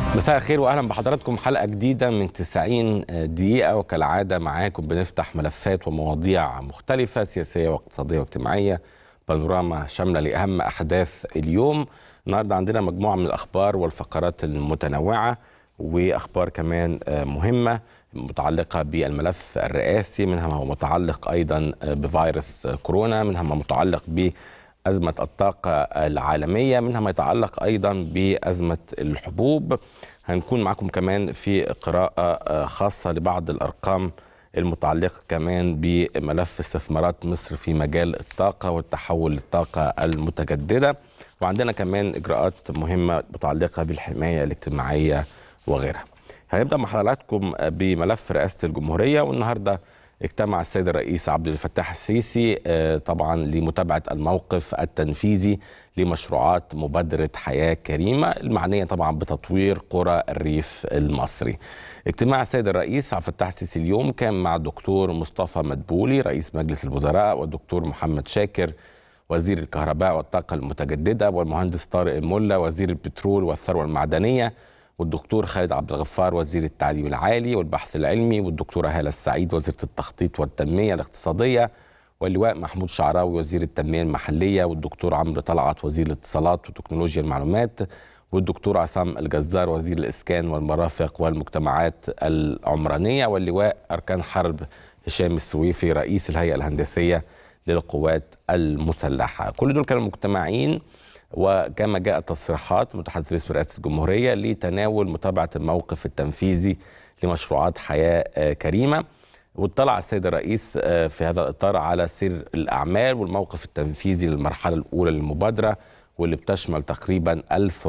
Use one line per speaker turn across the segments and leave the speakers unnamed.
مساء الخير واهلا بحضراتكم حلقه جديده من 90 دقيقه وكالعاده معاكم بنفتح ملفات ومواضيع مختلفه سياسيه واقتصاديه واجتماعيه بانوراما شامله لاهم احداث اليوم النهارده عندنا مجموعه من الاخبار والفقرات المتنوعه واخبار كمان مهمه متعلقه بالملف الرئاسي منها ما هو متعلق ايضا بفيروس كورونا منها ما متعلق ب أزمة الطاقة العالمية منها ما يتعلق أيضا بأزمة الحبوب هنكون معكم كمان في قراءة خاصة لبعض الأرقام المتعلقة كمان بملف استثمارات مصر في مجال الطاقة والتحول للطاقة المتجددة وعندنا كمان إجراءات مهمة متعلقة بالحماية الاجتماعية وغيرها هنبدأ مع حضراتكم بملف رئاسة الجمهورية والنهارده اجتمع السيد الرئيس عبد الفتاح السيسي طبعا لمتابعه الموقف التنفيذي لمشروعات مبادره حياه كريمه المعنيه طبعا بتطوير قرى الريف المصري. اجتماع السيد الرئيس عبد الفتاح السيسي اليوم كان مع الدكتور مصطفى مدبولي رئيس مجلس الوزراء والدكتور محمد شاكر وزير الكهرباء والطاقه المتجدده والمهندس طارق الملا وزير البترول والثروه المعدنيه والدكتور خالد عبد الغفار وزير التعليم العالي والبحث العلمي والدكتورة هالة السعيد وزيرة التخطيط والتنمية الاقتصادية واللواء محمود شعراوي وزير التنمية المحلية والدكتور عمرو طلعت وزير الاتصالات وتكنولوجيا المعلومات والدكتور عصام الجزار وزير الإسكان والمرافق والمجتمعات العمرانية واللواء أركان حرب هشام السويفي رئيس الهيئة الهندسية للقوات المسلحة كل دول كانوا مجتمعين وكما جاءت تصريحات متحدث رئيس رئاسه الجمهوريه لتناول متابعه الموقف التنفيذي لمشروعات حياه كريمه واطلع السيد الرئيس في هذا الاطار على سير الاعمال والموقف التنفيذي للمرحله الاولى للمبادره واللي بتشمل تقريبا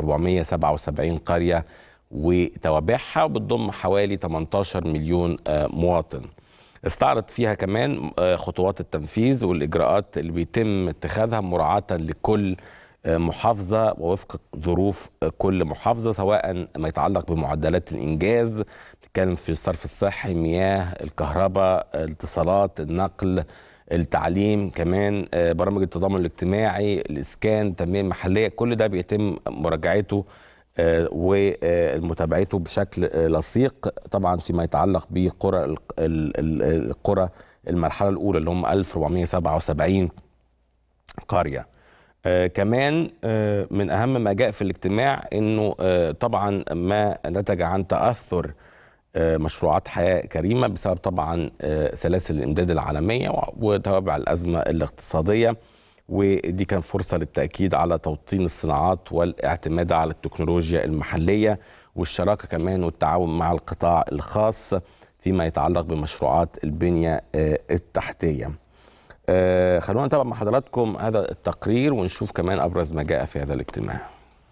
1477 قريه وتوابعها وبتضم حوالي 18 مليون مواطن. استعرض فيها كمان خطوات التنفيذ والاجراءات اللي بيتم اتخاذها مراعاه لكل محافظة ووفق ظروف كل محافظة سواء ما يتعلق بمعدلات الإنجاز نتكلم في الصرف الصحي مياه الكهرباء الاتصالات النقل التعليم كمان برامج التضامن الاجتماعي الإسكان التنمية المحلية كل ده بيتم مراجعته ومتابعته بشكل لصيق طبعا فيما يتعلق بقرى القرى المرحلة الأولى اللي هم 1477 قرية آه كمان آه من اهم ما جاء في الاجتماع انه آه طبعا ما نتج عن تاثر آه مشروعات حياه كريمه بسبب طبعا آه سلاسل الامداد العالميه وتوابع الازمه الاقتصاديه ودي كان فرصه للتاكيد على توطين الصناعات والاعتماد على التكنولوجيا المحليه والشراكه كمان والتعاون مع القطاع الخاص فيما يتعلق بمشروعات البنيه آه التحتيه. آه خلونا نتابع مع حضراتكم هذا التقرير ونشوف كمان ابرز ما جاء في هذا الاجتماع.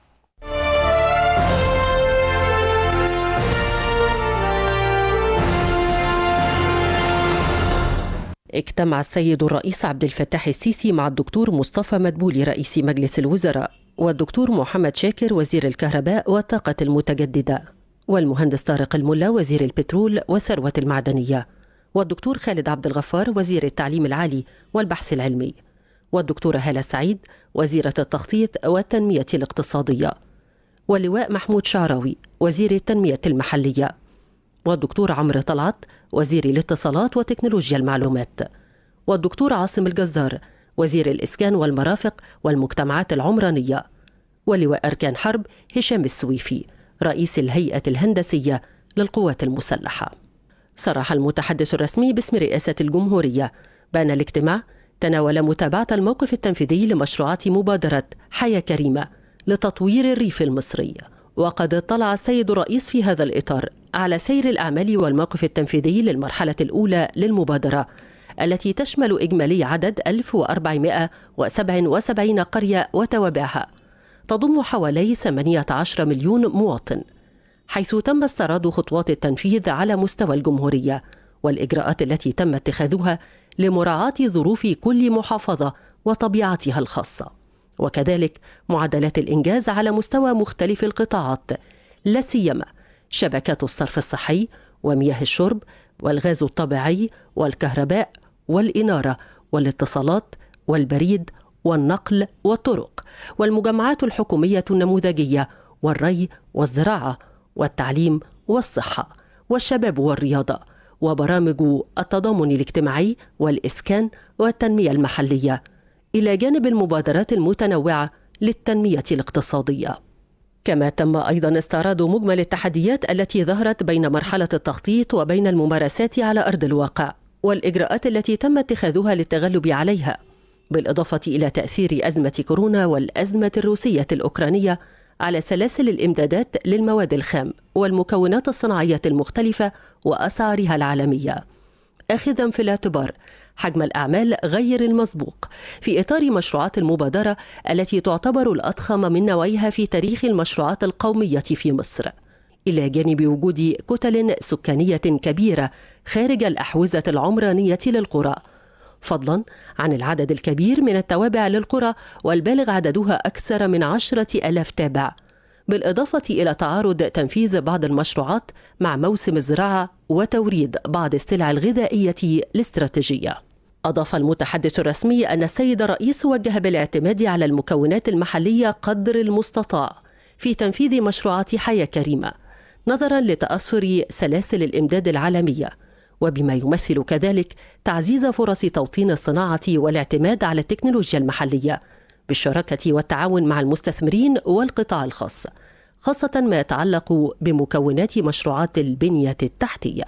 اجتمع السيد الرئيس عبد الفتاح السيسي مع الدكتور مصطفى مدبولي رئيس مجلس الوزراء والدكتور محمد شاكر وزير الكهرباء والطاقة المتجددة والمهندس طارق الملا وزير البترول والثروة المعدنية والدكتور خالد عبد الغفار وزير التعليم العالي والبحث العلمي والدكتورة هالة السعيد وزيرة التخطيط والتنمية الاقتصادية واللواء محمود شعراوي وزير التنمية المحلية والدكتور عمرو طلعت وزير الاتصالات وتكنولوجيا المعلومات والدكتور عاصم الجزار وزير الإسكان والمرافق والمجتمعات العمرانية ولواء أركان حرب هشام السويفي رئيس الهيئة الهندسية للقوات المسلحة صرح المتحدث الرسمي باسم رئاسة الجمهورية بأن الاجتماع تناول متابعة الموقف التنفيذي لمشروعات مبادرة حياة كريمة لتطوير الريف المصري وقد اطلع السيد الرئيس في هذا الإطار على سير الأعمال والموقف التنفيذي للمرحلة الأولى للمبادرة التي تشمل إجمالي عدد 1477 قرية وتوابعها تضم حوالي 18 مليون مواطن حيث تم استعراض خطوات التنفيذ على مستوى الجمهورية والإجراءات التي تم اتخاذها لمراعاة ظروف كل محافظة وطبيعتها الخاصة وكذلك معدلات الإنجاز على مستوى مختلف القطاعات لا سيما شبكات الصرف الصحي ومياه الشرب والغاز الطبيعي والكهرباء والإنارة والاتصالات والبريد والنقل والطرق والمجمعات الحكومية النموذجية والري والزراعة والتعليم والصحة والشباب والرياضة وبرامج التضامن الاجتماعي والإسكان والتنمية المحلية إلى جانب المبادرات المتنوعة للتنمية الاقتصادية. كما تم أيضا استعراض مجمل التحديات التي ظهرت بين مرحلة التخطيط وبين الممارسات على أرض الواقع والإجراءات التي تم اتخاذها للتغلب عليها بالإضافة إلى تأثير أزمة كورونا والأزمة الروسية الأوكرانية على سلاسل الإمدادات للمواد الخام والمكونات الصناعية المختلفة وأسعارها العالمية اخذا في الاعتبار حجم الاعمال غير المسبوق في اطار مشروعات المبادره التي تعتبر الاضخم من نوعها في تاريخ المشروعات القوميه في مصر الى جانب وجود كتل سكانيه كبيره خارج الاحوزه العمرانيه للقرى فضلا عن العدد الكبير من التوابع للقرى والبالغ عددها اكثر من عشره الاف تابع بالإضافة إلى تعارض تنفيذ بعض المشروعات مع موسم الزراعة وتوريد بعض السلع الغذائية الاستراتيجية. أضاف المتحدث الرسمي أن السيد الرئيس وجه بالاعتماد على المكونات المحلية قدر المستطاع في تنفيذ مشروعات حياة كريمة، نظرا لتأثر سلاسل الإمداد العالمية، وبما يمثل كذلك تعزيز فرص توطين الصناعة والاعتماد على التكنولوجيا المحلية. بالشراكة والتعاون مع المستثمرين والقطاع الخاص خاصة ما يتعلق بمكونات مشروعات البنية التحتية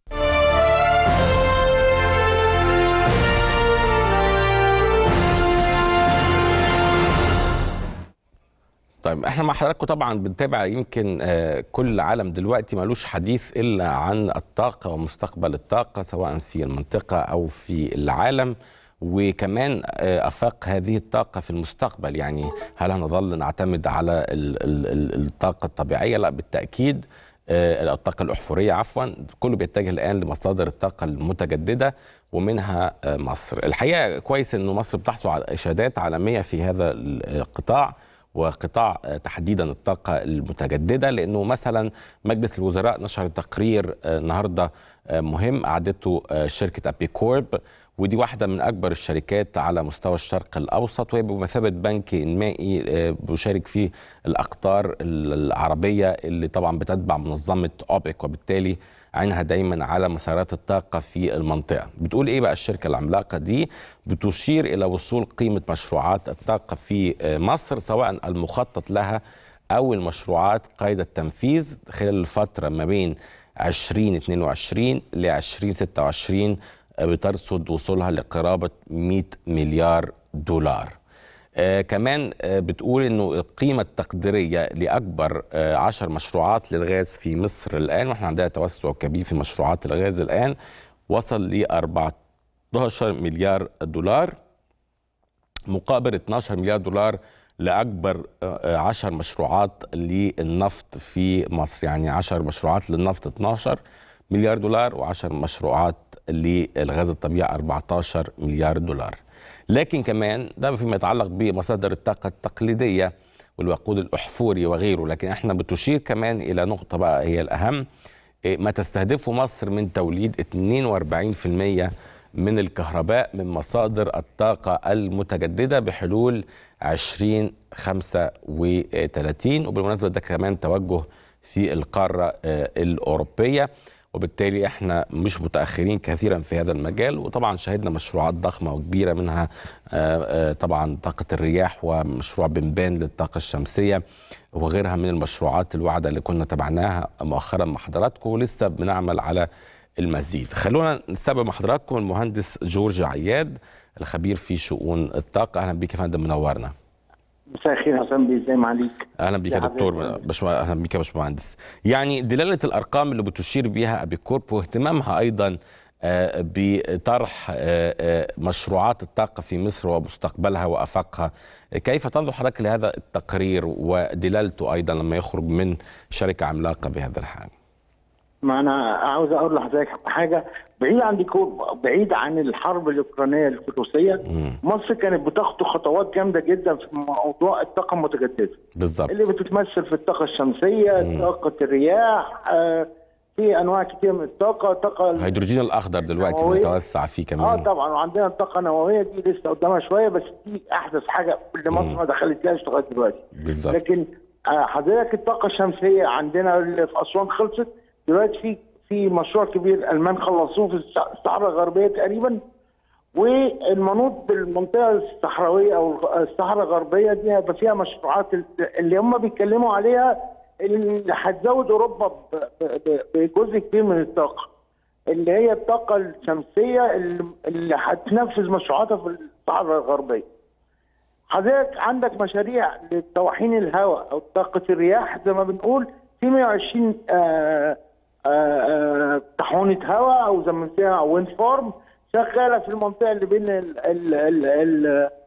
طيب احنا مع حضراتكم طبعا بنتابع يمكن آه، كل العالم دلوقتي ملوش حديث الا عن الطاقه ومستقبل الطاقه سواء في المنطقه او في العالم وكمان آه، افاق هذه الطاقه في المستقبل يعني هل هنظل نعتمد على ال- ال- ال- الطاقه الطبيعيه لا بالتاكيد آه، الطاقه الاحفوريه عفوا كله بيتجه الان لمصادر الطاقه المتجدده ومنها آه، مصر الحقيقه كويس انه مصر بتحصل على اشادات عالميه في هذا القطاع وقطاع آه، تحديدا الطاقة المتجددة لأنه مثلا مجلس الوزراء نشر تقرير آه، النهاردة آه، مهم أعدته آه، شركة أبيكورب ودي واحدة من أكبر الشركات على مستوى الشرق الأوسط وهي بمثابة بنك إنمائي آه، بيشارك فيه الأقطار العربية اللي طبعا بتتبع منظمة أوبك وبالتالي عينها دايما على مسارات الطاقة في المنطقة بتقول إيه بقى الشركة العملاقة دي بتشير إلى وصول قيمة مشروعات الطاقة في آه، مصر سواء المخطط لها أو المشروعات قيد التنفيذ خلال الفترة ما بين 2022 ل 2026 آه، بترصد وصولها لقرابة 100 مليار دولار آه كمان آه بتقول انه القيمه التقديريه لاكبر آه 10 مشروعات للغاز في مصر الان واحنا عندنا توسع كبير في مشروعات الغاز الان وصل ل 14 مليار دولار مقابل 12 مليار دولار لاكبر آه، 10 مشروعات للنفط في مصر يعني 10 مشروعات للنفط 12 مليار دولار و10 مشروعات للغاز الطبيعي 14 مليار دولار لكن كمان ده فيما يتعلق بمصادر الطاقة التقليدية والوقود الأحفوري وغيره لكن احنا بتشير كمان إلى نقطة بقى هي الأهم إيه، ما تستهدفه مصر من توليد 42% من الكهرباء من مصادر الطاقة المتجددة بحلول 2035 وبالمناسبة ده كمان توجه في القارة آه، الأوروبية وبالتالي احنا مش متاخرين كثيرا في هذا المجال وطبعا شهدنا مشروعات ضخمه وكبيره منها آه، آه، طبعا طاقه الرياح ومشروع بنبان للطاقه الشمسيه وغيرها من المشروعات الواعده اللي كنا تابعناها مؤخرا مع حضراتكم ولسه بنعمل على المزيد خلونا نستقبل مع حضراتكم المهندس جورج عياد الخبير في شؤون الطاقه اهلا بيك يا فندم منورنا
مساء الخير يا حسام بيه ازاي معاليك
اهلا بيك يا
يا
دكتور
حبيبي.
باشمهندس اهلا بيك يا باشمهندس يعني دلاله الارقام اللي بتشير بها ابيكورب واهتمامها ايضا آه، بطرح آه، آه، مشروعات الطاقه في مصر ومستقبلها وافاقها كيف تنظر حضرتك لهذا التقرير ودلالته ايضا لما يخرج من شركه عملاقه بهذا الحجم
ما انا عاوز اقول لحضرتك حاجه بعيد عن ديكور بعيد عن الحرب الاوكرانيه الروسيه
مم.
مصر كانت بتخطو خطوات جامده جدا في موضوع الطاقه المتجدده
بالضبط
اللي بتتمثل في الطاقه الشمسيه
مم.
طاقه الرياح آه، في انواع كتير من الطاقه طاقه
الهيدروجين الاخضر دلوقتي
نووية.
بنتوسع فيه
اه
كمان
طبعا وعندنا الطاقه النوويه دي لسه قدامها شويه بس دي احدث حاجه اللي مصر
مم.
ما دخلتهاش لغايه دلوقتي
بالظبط
لكن آه، حضرتك الطاقه الشمسيه عندنا اللي في اسوان خلصت دلوقتي في في مشروع كبير الالمان خلصوه في الص- الصحراء الغربيه تقريبا والمنوط بالمنطقه الصحراويه او الصحراء الغربيه دي هيبقى فيها مشروعات اللي هم بيتكلموا عليها اللي هتزود اوروبا ب- ب- بجزء كبير من الطاقه اللي هي الطاقه الشمسيه اللي اللي هتنفذ مشروعاتها في الصحراء الغربيه. حضرتك عندك مشاريع لتوحين الهواء او طاقه الرياح زي ما بنقول في 120 آه آه آه تحوينه هواء او زي ما بنسميها ويند فارم شغاله في المنطقه اللي بين ال ال ال ال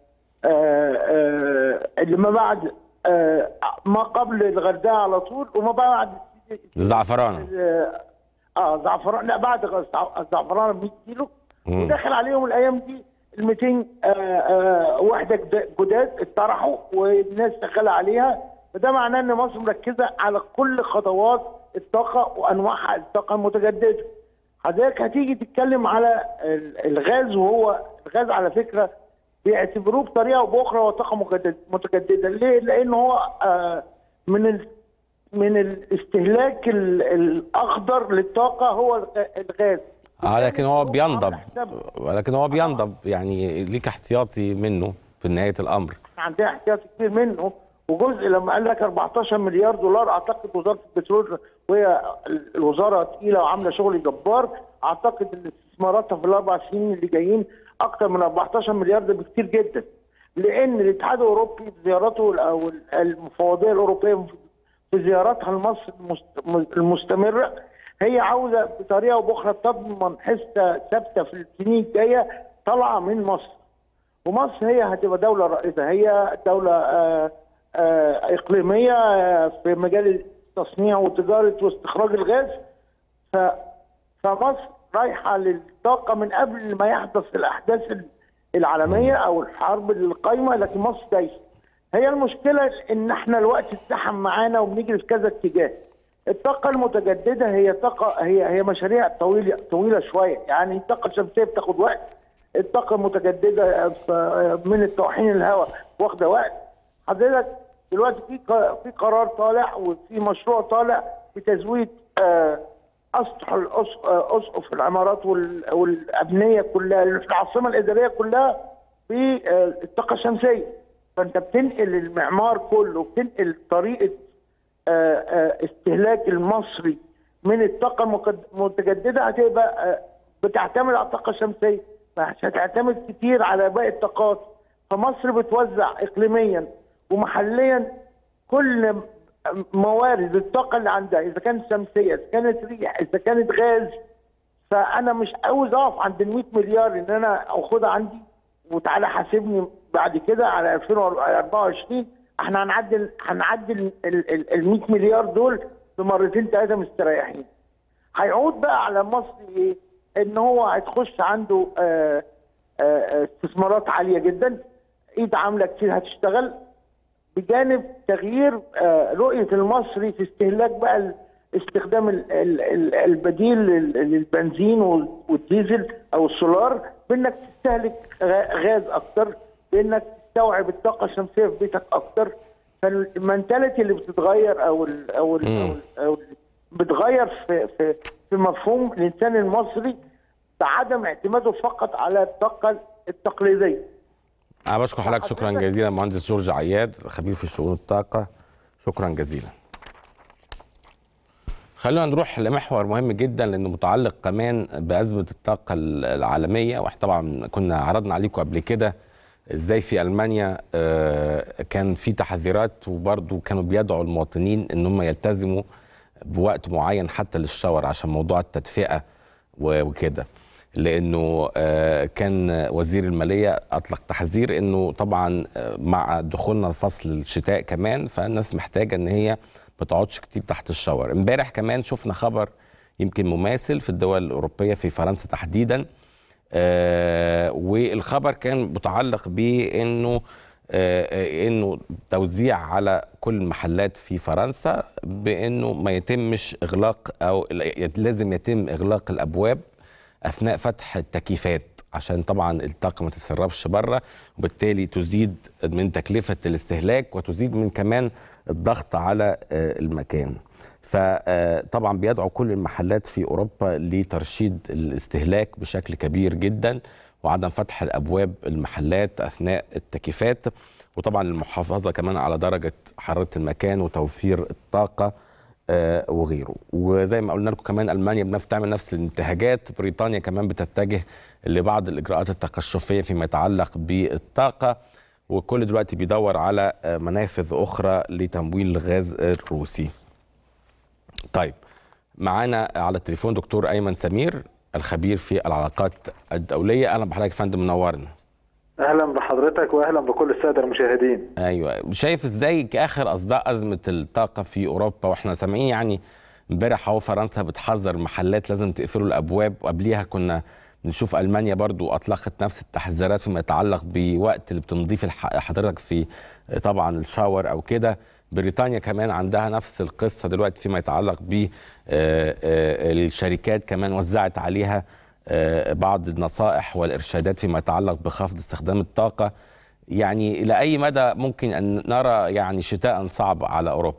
آه آه اللي ما بعد آه ما قبل الغردقه على طول وما بعد
الزعفرانه
اه آه، زعفران لا بعد غ- الزعفران ب 100 كيلو
مم.
وداخل عليهم الايام دي ال 200 آه، آه، وحده جد- جداد اتطرحوا والناس شغاله عليها فده معناه ان مصر مركزه على كل خطوات الطاقه وانواعها الطاقه المتجدده. حضرتك هتيجي تتكلم على ال- الغاز وهو الغاز على فكره بيعتبروه بطريقه او باخرى هو طاقه مجدد- متجدده ليه؟ لان هو آه، من ال من الاستهلاك ال- الاخضر للطاقه هو الغ- الغاز
اه لكن هو بينضب
عامل حساب-
ولكن هو بينضب يعني ليك احتياطي منه في نهايه الامر
عندنا احتياط كبير منه وجزء لما قال لك 14 مليار دولار اعتقد وزاره البترول وهي الوزاره تقيله وعامله شغل جبار اعتقد ان استثماراتها في الاربع سنين اللي جايين اكثر من 14 مليار ده بكتير جدا لان الاتحاد الاوروبي بزيارته او المفوضيه الاوروبيه في زياراتها لمصر المست- المستمره هي عاوزه بطريقه او باخرى تضمن حصه ثابته في السنين الجايه طالعه من مصر ومصر هي هتبقى دولة رائدة هي دولة آه، آه، إقليمية آه، في مجال التصنيع وتجارة واستخراج الغاز ف فمصر رايحة للطاقة من قبل ما يحدث الأحداث العالمية أو الحرب القايمة لكن مصر دايسة هي المشكلة إن إحنا الوقت اتزحم معانا وبنجري في كذا اتجاه الطاقة المتجددة هي طاقة هي هي مشاريع طويلة طويلة شوية يعني الطاقة الشمسية بتاخد وقت الطاقة المتجددة ف- من التوحين الهواء واخدة وقت حضرتك دلوقتي في ق- في قرار طالع وفي مشروع طالع بتزويد آه، اسطح الأس- آه، اسقف العمارات وال- والابنيه كلها اللي في العاصمه الاداريه كلها بالطاقه الشمسيه فانت بتنقل المعمار كله بتنقل طريقه آه، آه، استهلاك المصري من الطاقه المكد- المتجدده هتبقى آه، بتعتمد على الطاقه الشمسيه مش هتعتمد كتير على باقي الطاقات فمصر بتوزع اقليميا ومحليا كل م- موارد الطاقه اللي عندها اذا كانت شمسيه اذا كانت ريح اذا كانت غاز فانا مش عاوز اقف عند ال 100 مليار ان انا اخدها عندي وتعالى حاسبني بعد كده على 2024 احنا هنعدل هنعدل ال 100 مليار دول بمرتين ثلاثه مستريحين. هيعود بقى على مصر ايه؟ ان هو هتخش عنده آه، آه، استثمارات عاليه جدا ايد عامله كتير هتشتغل بجانب تغيير آه، رؤيه المصري في استهلاك بقى ال- استخدام ال- ال- ال- البديل لل- للبنزين وال- والديزل او السولار بانك تستهلك غ- غاز اكتر بانك تستوعب الطاقه الشمسيه في بيتك اكتر فالمنتاليتي اللي بتتغير او ال او ال
مم.
أو, ال أو ال بتغير في في في مفهوم الانسان المصري بعدم اعتماده فقط على الطاقه التقليديه
انا بشكر حضرتك شكرا
حضرتك-
جزيلا مهندس جورج عياد خبير في شؤون الطاقه شكرا جزيلا خلونا نروح لمحور مهم جدا لانه متعلق كمان بازمه الطاقه العالميه واحنا طبعا كنا عرضنا عليكم قبل كده ازاي في المانيا آه، كان في تحذيرات وبرضه كانوا بيدعوا المواطنين ان هم يلتزموا بوقت معين حتى للشاور عشان موضوع التدفئه و- وكده لانه آه، كان وزير الماليه اطلق تحذير انه طبعا آه، مع دخولنا لفصل الشتاء كمان فالناس محتاجه ان هي ما تقعدش كتير تحت الشاور امبارح كمان شفنا خبر يمكن مماثل في الدول الاوروبيه في فرنسا تحديدا آه والخبر كان متعلق بانه آه آه، انه توزيع على كل المحلات في فرنسا بانه ما يتمش اغلاق او لازم يتم اغلاق الابواب اثناء فتح التكييفات عشان طبعا الطاقه ما تتسربش بره وبالتالي تزيد من تكلفه الاستهلاك وتزيد من كمان الضغط على آه، المكان فطبعا بيدعو كل المحلات في اوروبا لترشيد الاستهلاك بشكل كبير جدا وعدم فتح الابواب المحلات اثناء التكييفات وطبعا المحافظه كمان على درجه حراره المكان وتوفير الطاقه آه، وغيره وزي ما قلنا لكم كمان المانيا بنفس بتعمل نفس الانتهاجات بريطانيا كمان بتتجه لبعض الاجراءات التقشفيه فيما يتعلق بالطاقه وكل دلوقتي بيدور على آه، منافذ اخرى لتمويل الغاز الروسي طيب معانا على التليفون دكتور ايمن سمير الخبير في العلاقات الدوليه اهلا بحضرتك يا فندم منورنا
اهلا بحضرتك واهلا بكل الساده المشاهدين
ايوه شايف ازاي كاخر اصداء ازمه الطاقه في اوروبا واحنا سامعين يعني امبارح اهو فرنسا بتحذر محلات لازم تقفلوا الابواب وقبليها كنا نشوف المانيا برضو اطلقت نفس التحذيرات فيما يتعلق بوقت اللي بتمضيه في الح- حضرتك في طبعا الشاور او كده بريطانيا كمان عندها نفس القصه دلوقتي فيما يتعلق ب الشركات كمان وزعت عليها آه، بعض النصائح والارشادات فيما يتعلق بخفض استخدام الطاقه يعني الى اي مدى ممكن ان نرى يعني شتاء صعب على اوروبا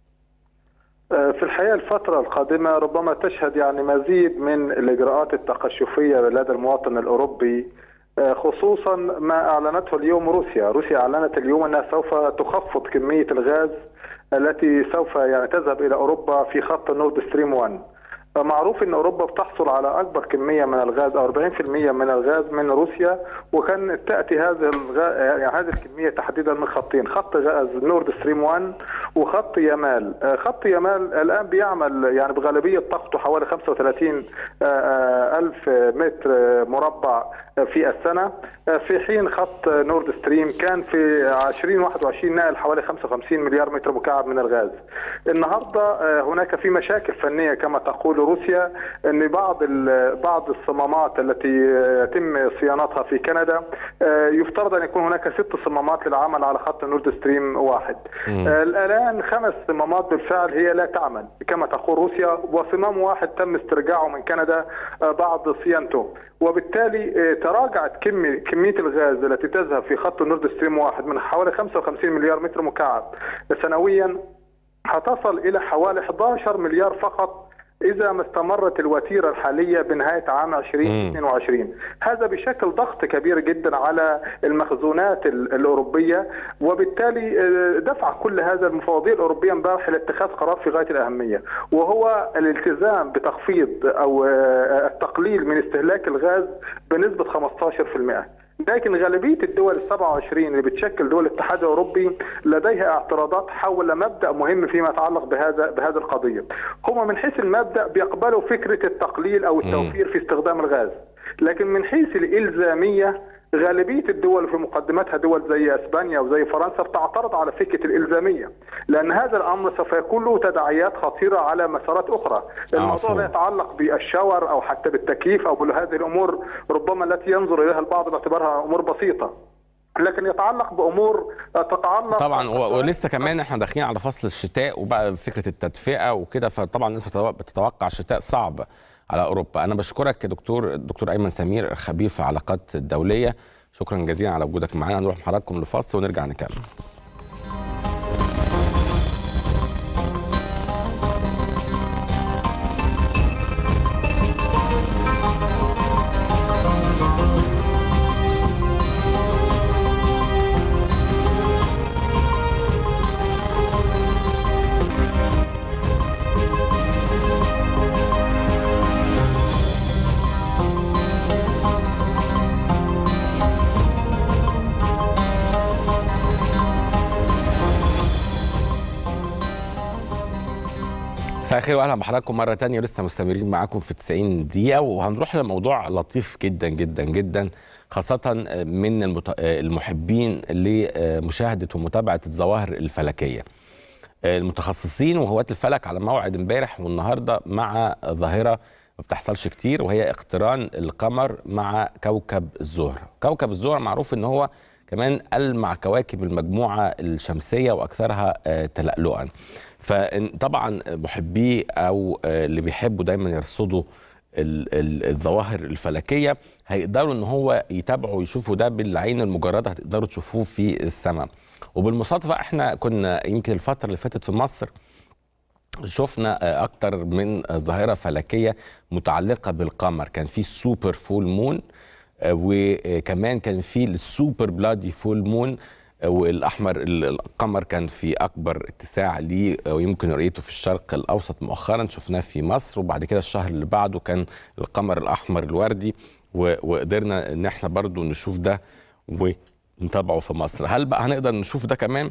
آه، في الحقيقه الفتره القادمه ربما تشهد يعني مزيد من الاجراءات التقشفيه لدى المواطن الاوروبي آه، خصوصا ما اعلنته اليوم روسيا، روسيا اعلنت اليوم انها سوف تخفض كميه الغاز التي سوف يعني تذهب الى اوروبا في خط نورد ستريم 1 معروف ان اوروبا بتحصل على اكبر كميه من الغاز او 40% من الغاز من روسيا وكان تاتي هذه الغاز يعني هذه الكميه تحديدا من خطين خط غاز نورد ستريم 1 وخط يمال آه، خط يمال الان بيعمل يعني بغالبيه طاقته حوالي 35 آه، آه، الف متر مربع في السنه آه، في حين خط نورد ستريم كان في 2021 نقل حوالي 55 مليار متر مكعب من الغاز النهارده آه، هناك في مشاكل فنيه كما تقول روسيا ان بعض ال- بعض الصمامات التي يتم صيانتها في كندا آه، يفترض ان يكون هناك ست صمامات للعمل على خط نورد ستريم واحد آه، الان خمس صمامات بالفعل هي لا تعمل كما تقول روسيا وصمام واحد تم استرجاعه من كندا آه، بعد صيانته وبالتالي آه، تراجعت كمية كمية الغاز التي تذهب في خط نورد ستريم واحد من حوالي 55 مليار متر مكعب سنويا هتصل إلى حوالي 11 مليار فقط إذا ما استمرت الوتيرة الحالية بنهاية عام 2022 هذا بشكل ضغط كبير جدا على المخزونات ال- الأوروبية وبالتالي آه، دفع كل هذا المفوضية الأوروبية امبارح لاتخاذ قرار في غاية الأهمية وهو الالتزام بتخفيض أو آه، التقليل من استهلاك الغاز بنسبة 15% لكن غالبيه الدول ال 27 اللي بتشكل دول الاتحاد الاوروبي لديها اعتراضات حول مبدا مهم فيما يتعلق بهذا بهذه القضيه. هم من حيث المبدا بيقبلوا فكره التقليل او التوفير في استخدام الغاز، لكن من حيث الالزاميه غالبيه الدول في مقدمتها دول زي اسبانيا وزي فرنسا بتعترض على فكره الالزاميه، لان هذا الامر سوف يكون له تداعيات خطيره على مسارات اخرى، الموضوع
مفهوم.
لا يتعلق بالشاور او حتى بالتكييف او بهذه الامور ربما التي ينظر اليها البعض باعتبارها امور بسيطه لكن يتعلق بامور تتعلق
طبعا و- ولسه كمان احنا داخلين على فصل الشتاء وبقى فكره التدفئه وكده فطبعا الناس بتتو- بتتوقع شتاء صعب على اوروبا انا بشكرك يا دكتور الدكتور ايمن سمير خبير في العلاقات الدوليه شكرا جزيلا على وجودك معانا هنروح مع حضراتكم لفاصل ونرجع نكمل مساء الخير واهلا بحضراتكم مره تانية لسه مستمرين معاكم في 90 دقيقه وهنروح لموضوع لطيف جدا جدا جدا خاصه من المت- المحبين لمشاهده ومتابعه الظواهر الفلكيه المتخصصين وهواة الفلك على موعد امبارح والنهارده مع ظاهره ما بتحصلش كتير وهي اقتران القمر مع كوكب الزهره كوكب الزهره معروف ان هو كمان ألمع كواكب المجموعة الشمسية وأكثرها آه، تلألؤا فطبعا محبيه أو آه، اللي بيحبوا دايما يرصدوا ال- ال- الظواهر الفلكيه هيقدروا ان هو يتابعوا ويشوفوا ده بالعين المجرده هتقدروا تشوفوه في السماء وبالمصادفه احنا كنا يمكن الفتره اللي فاتت في مصر شفنا آه، اكتر من آه، ظاهره فلكيه متعلقه بالقمر كان في السوبر فول مون آه، وكمان كان في السوبر بلادي فول مون آه، والاحمر ال- القمر كان في اكبر اتساع ليه آه، ويمكن رؤيته في الشرق الاوسط مؤخرا شفناه في مصر وبعد كده الشهر اللي بعده كان القمر الاحمر الوردي و- وقدرنا ان احنا برضو نشوف ده ونتابعه في مصر هل بقى هنقدر نشوف ده كمان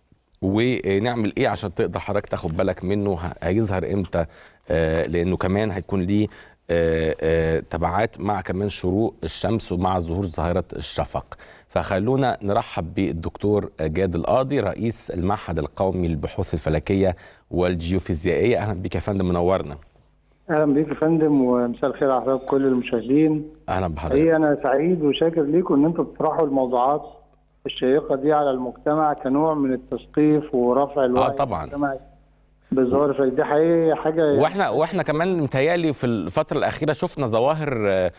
ونعمل ايه عشان تقدر حضرتك تاخد بالك منه ه- هيظهر امتى آه لانه كمان هيكون ليه آه آه تبعات مع كمان شروق الشمس ومع ظهور ظاهره الشفق فخلونا نرحب بالدكتور جاد القاضي رئيس المعهد القومي للبحوث الفلكيه والجيوفيزيائيه اهلا بك يا فندم منورنا
اهلا بيك يا فندم ومساء الخير على حضرتك كل المشاهدين
اهلا بحضرتك
هي انا سعيد وشاكر ليكم ان انتم بتطرحوا الموضوعات الشيقه دي على المجتمع كنوع من التثقيف ورفع الوعي
طبعاً.
المجتمعي بالظاهر فدي دي حقيقه حاجه
واحنا واحنا كمان متهيألي في الفتره الاخيره شفنا ظواهر آه،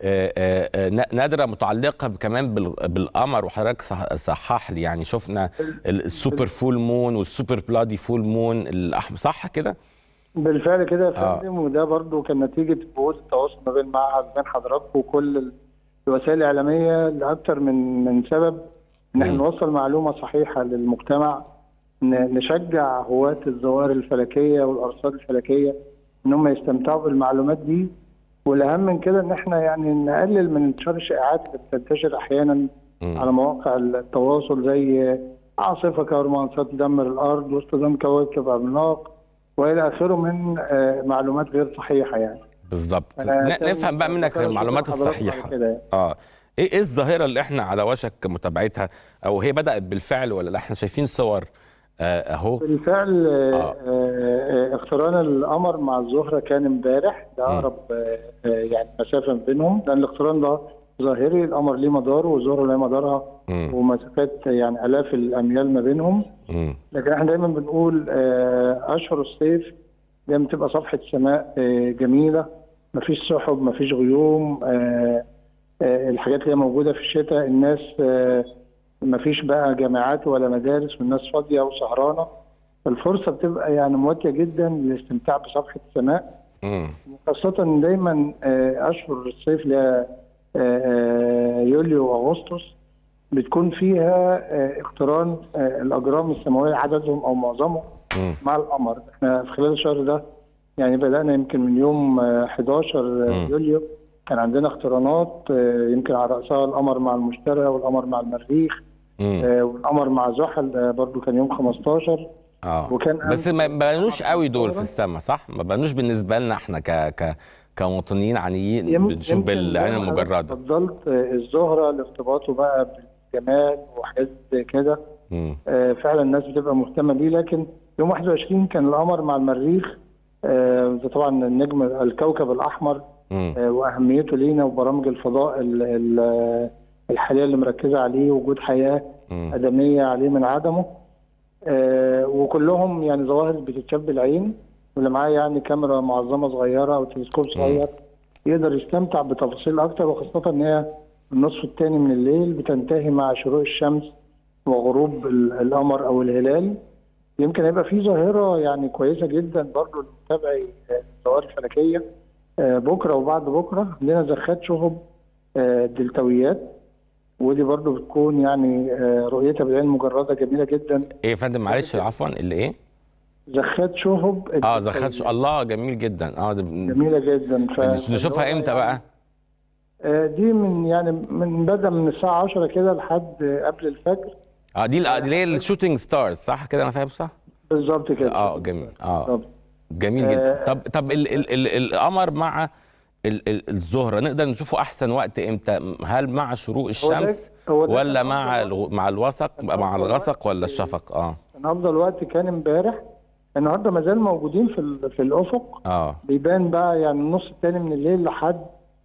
آه، آه، نا- نادره متعلقه كمان بال- بالقمر وحضرتك صح- صحح لي يعني شفنا ال- السوبر فول مون والسوبر بلادي فول مون الأحمر صح كده؟
بالفعل كده يا
آه.
فندم وده برضو كان نتيجه جهود التواصل ما بين المعهد وبين حضراتكم وكل ال- الوسائل الاعلاميه لاكثر من من سبب ان احنا
مم.
نوصل معلومه صحيحه للمجتمع ن- نشجع هواة الظواهر الفلكيه والارصاد الفلكيه ان هم يستمتعوا بالمعلومات دي والاهم من كده ان احنا يعني نقلل من انتشار الشائعات اللي بتنتشر احيانا
مم.
على مواقع التواصل زي عاصفه كهرومغناطيسيه تدمر الارض واصطدام كواكب عملاق والى اخره من آه، معلومات غير صحيحه يعني
بالظبط
أنا
ن-
كان-
نفهم بقى منك
كان
المعلومات
شكراً حضرتك
الصحيحه
على كده يعني.
اه ايه ايه الظاهره اللي احنا على وشك متابعتها او هي بدات بالفعل ولا لا احنا شايفين صور آه، اهو
بالفعل آه،
آه.
آه، اقتران القمر مع الزهره كان امبارح ده اقرب آه، آه، يعني مسافه بينهم لان الاقتران ده ظاهري القمر ليه مداره والزهره ليه مدارها
مم.
ومسافات يعني الاف الاميال ما بينهم
مم.
لكن احنا دايما بنقول آه، اشهر الصيف دايما بتبقى صفحه سماء آه، جميله مفيش سحب مفيش غيوم آه، آه، الحاجات اللي هي موجوده في الشتاء الناس آه، مفيش بقى جامعات ولا مدارس والناس فاضيه وسهرانه الفرصه بتبقى يعني مواتيه جدا للاستمتاع بصفحه السماء
مم.
خاصة إن دايما آه، أشهر الصيف اللي هي آه، آه، يوليو وأغسطس بتكون فيها آه، اقتران آه، الأجرام السماوية عددهم أو معظمهم
مم.
مع القمر احنا في خلال الشهر ده يعني بدأنا يمكن من يوم آه، 11
مم.
يوليو كان عندنا اقترانات آه، يمكن على رأسها القمر مع المشتري والقمر مع المريخ
مم.
آه، والقمر مع زحل آه، برضو كان يوم 15
اه
وكان
بس
أمس-
ما بانوش قوي دول في السماء صح ما بانوش بالنسبه لنا احنا ك ك كمواطنين عانيين
يم-
بنشوف
يمكن
بالعين
زي ما حضرتك
المجرده
اتفضلت آه، الزهره لارتباطه بقى بالجمال وحاجات زي كده
مم.
آه، فعلا الناس بتبقى مهتمه بيه لكن يوم 21 كان القمر مع المريخ آه، ده طبعا النجم الكوكب الاحمر
مم.
آه، واهميته لينا وبرامج الفضاء ال- ال- الحاليه اللي مركزه عليه وجود حياه
مم.
ادميه عليه من عدمه آه، وكلهم يعني ظواهر بتتشاف بالعين واللي معاه يعني كاميرا معظمه صغيره او تلسكوب صغير يقدر يستمتع بتفاصيل اكتر وخاصه ان هي النصف الثاني من الليل بتنتهي مع شروق الشمس وغروب ال- القمر او الهلال يمكن هيبقى في ظاهره يعني كويسه جدا برضو لمتابعي آه، الظواهر الفلكيه آه، بكره وبعد بكره عندنا زخات شهب آه، دلتويات ودي برضو بتكون يعني آه، رؤيتها بالعين المجرده جميله جدا
ايه يا فندم معلش عفوا اللي ايه
زخات شهب
اه
الدلتويات.
زخات ش- الله جميل جدا اه ده ب-
جميله جدا ف...
نشوفها امتى بقى
آه، دي من يعني من بدا من الساعه 10 كده لحد آه، قبل الفجر
اه دي ال- دي هي الشوتينج ستارز صح كده انا فاهم صح
بالظبط كده
اه جميل اه
بالظبط.
جميل جدا
آه،
طب طب ال ال ال القمر مع ال ال الزهره نقدر نشوفه احسن وقت امتى هل مع شروق الشمس
هو ده
ولا
كان
مع
أفضل
الغ- مع الوسق مع
أفضل
الغسق
وقت
ولا
في-
الشفق اه
كان افضل وقت كان امبارح النهارده ما زال موجودين في ال- في الافق
اه
بيبان بقى يعني النص الثاني من الليل لحد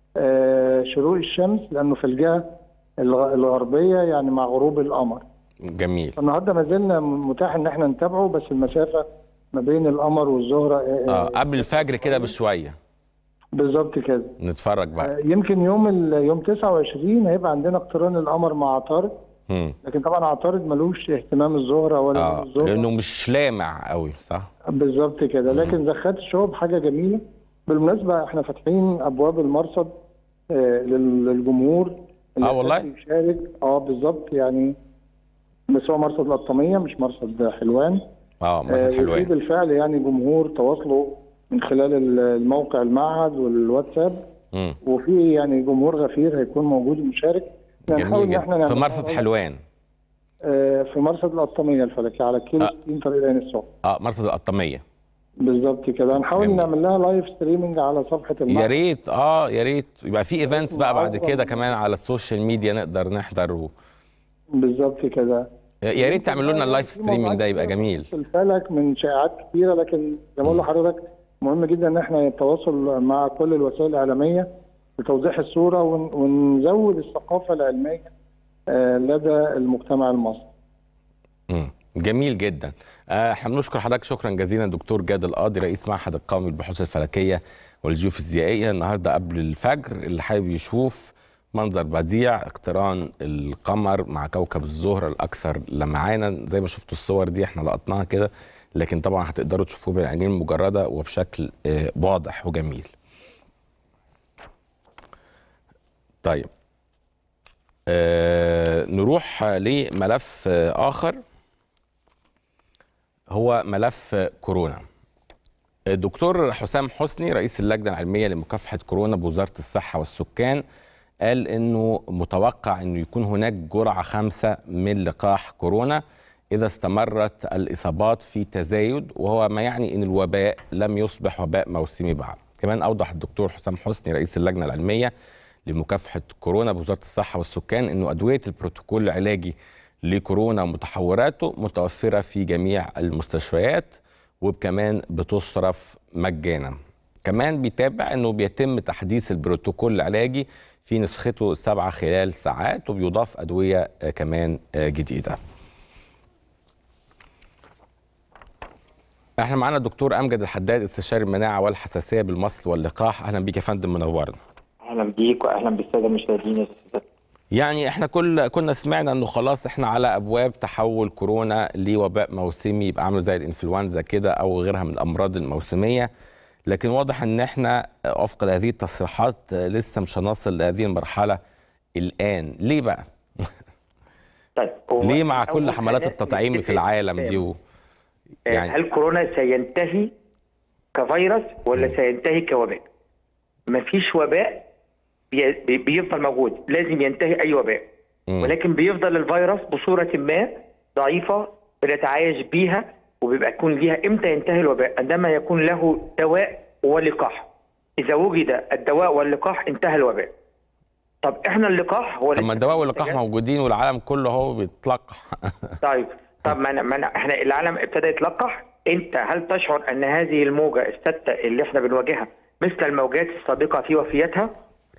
آه، شروق الشمس لانه في الجهه الغ- الغربيه يعني مع غروب القمر
جميل
النهارده ما زلنا متاح ان احنا نتابعه بس المسافه ما بين القمر والزهره آه،
اه
آه،
قبل الفجر كده بشويه
بالظبط كده
نتفرج بقى
آه، يمكن يوم ال- يوم 29 هيبقى عندنا اقتران القمر مع عطارد
مم.
لكن طبعا عطارد ملوش اهتمام الزهره ولا
اه
نور الزهره
لانه مش لامع قوي صح
بالظبط كده لكن زخات الشهب حاجه جميله بالمناسبه احنا فاتحين ابواب المرصد آه، لل- للجمهور اللي
آه، والله؟
يحب يشارك اه بالظبط يعني بس هو مرصد القطاميه مش مرصد حلوان
اه
آه،
مرصد
وفي
حلوان
بالفعل يعني جمهور تواصلوا من خلال ال- الموقع المعهد والواتساب
مم.
وفي يعني جمهور غفير هيكون موجود ومشارك هنحاول
جميل
ان احنا
جدا في
نعمل
مرصد حلوان
آه، في مرصد القطاميه الفلكي على كيلو
آه.
60 طريق العين السخنه
اه مرصد القطاميه
بالظبط كده هنحاول
جميل.
نعمل لها لايف ستريمنج على صفحه
يا
المعهد
ريت اه يا ريت يبقى في ايفنتس بقى بعد
معظم-
كده كمان على السوشيال ميديا نقدر نحضر و...
بالظبط كده
يا ريت تعملوا لنا اللايف
في
ستريمينج
موضوعات
ده يبقى
كتيرة
جميل
في الفلك من شائعات كثيره لكن زي ما بقول لحضرتك مهم جدا ان احنا نتواصل مع كل الوسائل الاعلاميه لتوضيح الصوره ون- ونزود الثقافه العلميه آه، لدى المجتمع المصري
مم. جميل جدا آه، احنا بنشكر حضرتك شكرا جزيلا دكتور جاد القاضي رئيس معهد القومي للبحوث الفلكيه والجيوفيزيائيه النهارده قبل الفجر اللي حابب يشوف منظر بديع اقتران القمر مع كوكب الزهره الاكثر لمعانا زي ما شفتوا الصور دي احنا لقطناها كده لكن طبعا هتقدروا تشوفوه بالعينين المجرده وبشكل آه، واضح وجميل طيب آه نروح لملف آه، آخر هو ملف كورونا الدكتور حسام حسني رئيس اللجنة العلمية لمكافحة كورونا بوزارة الصحة والسكان قال انه متوقع انه يكون هناك جرعة خمسة من لقاح كورونا اذا استمرت الاصابات في تزايد وهو ما يعني ان الوباء لم يصبح وباء موسمي بعد كمان اوضح الدكتور حسام حسني رئيس اللجنة العلمية لمكافحة كورونا بوزارة الصحة والسكان انه ادوية البروتوكول العلاجي لكورونا ومتحوراته متوفرة في جميع المستشفيات وكمان بتصرف مجانا كمان بيتابع انه بيتم تحديث البروتوكول العلاجي في نسخته السابعة خلال ساعات وبيضاف أدوية آه، كمان آه، جديدة احنا معانا الدكتور امجد الحداد استشاري المناعه والحساسيه بالمصل واللقاح اهلا بيك يا فندم منورنا
اهلا بيك واهلا بالساده المشاهدين يا استاذ
يعني احنا كل كنا سمعنا انه خلاص احنا على ابواب تحول كورونا لوباء موسمي يبقى عامل زي الانفلونزا كده او غيرها من الامراض الموسميه لكن واضح ان احنا وفق هذه التصريحات لسه مش هنصل لهذه المرحله الان ليه بقى
طيب هو
ليه مع
الأول
كل حملات
خلينا
التطعيم
نتفق
في العالم دي و...
آه،
يعني
هل كورونا سينتهي كفيروس ولا سينتهي كوباء؟ مفيش وباء بي- بي- بيفضل موجود لازم ينتهي اي وباء
مم.
ولكن بيفضل الفيروس بصوره ما ضعيفه بنتعايش بيها وبيبقى يكون ليها امتى ينتهي الوباء عندما يكون له دواء ولقاح اذا وجد الدواء واللقاح انتهى الوباء طب احنا اللقاح هو
طب ما
لسه
الدواء
في
واللقاح
منتجات.
موجودين والعالم كله هو بيتلقح
طيب طب ما أنا ما أنا احنا العالم ابتدى يتلقح انت هل تشعر ان هذه الموجه السادسه اللي احنا بنواجهها مثل الموجات السابقه في وفياتها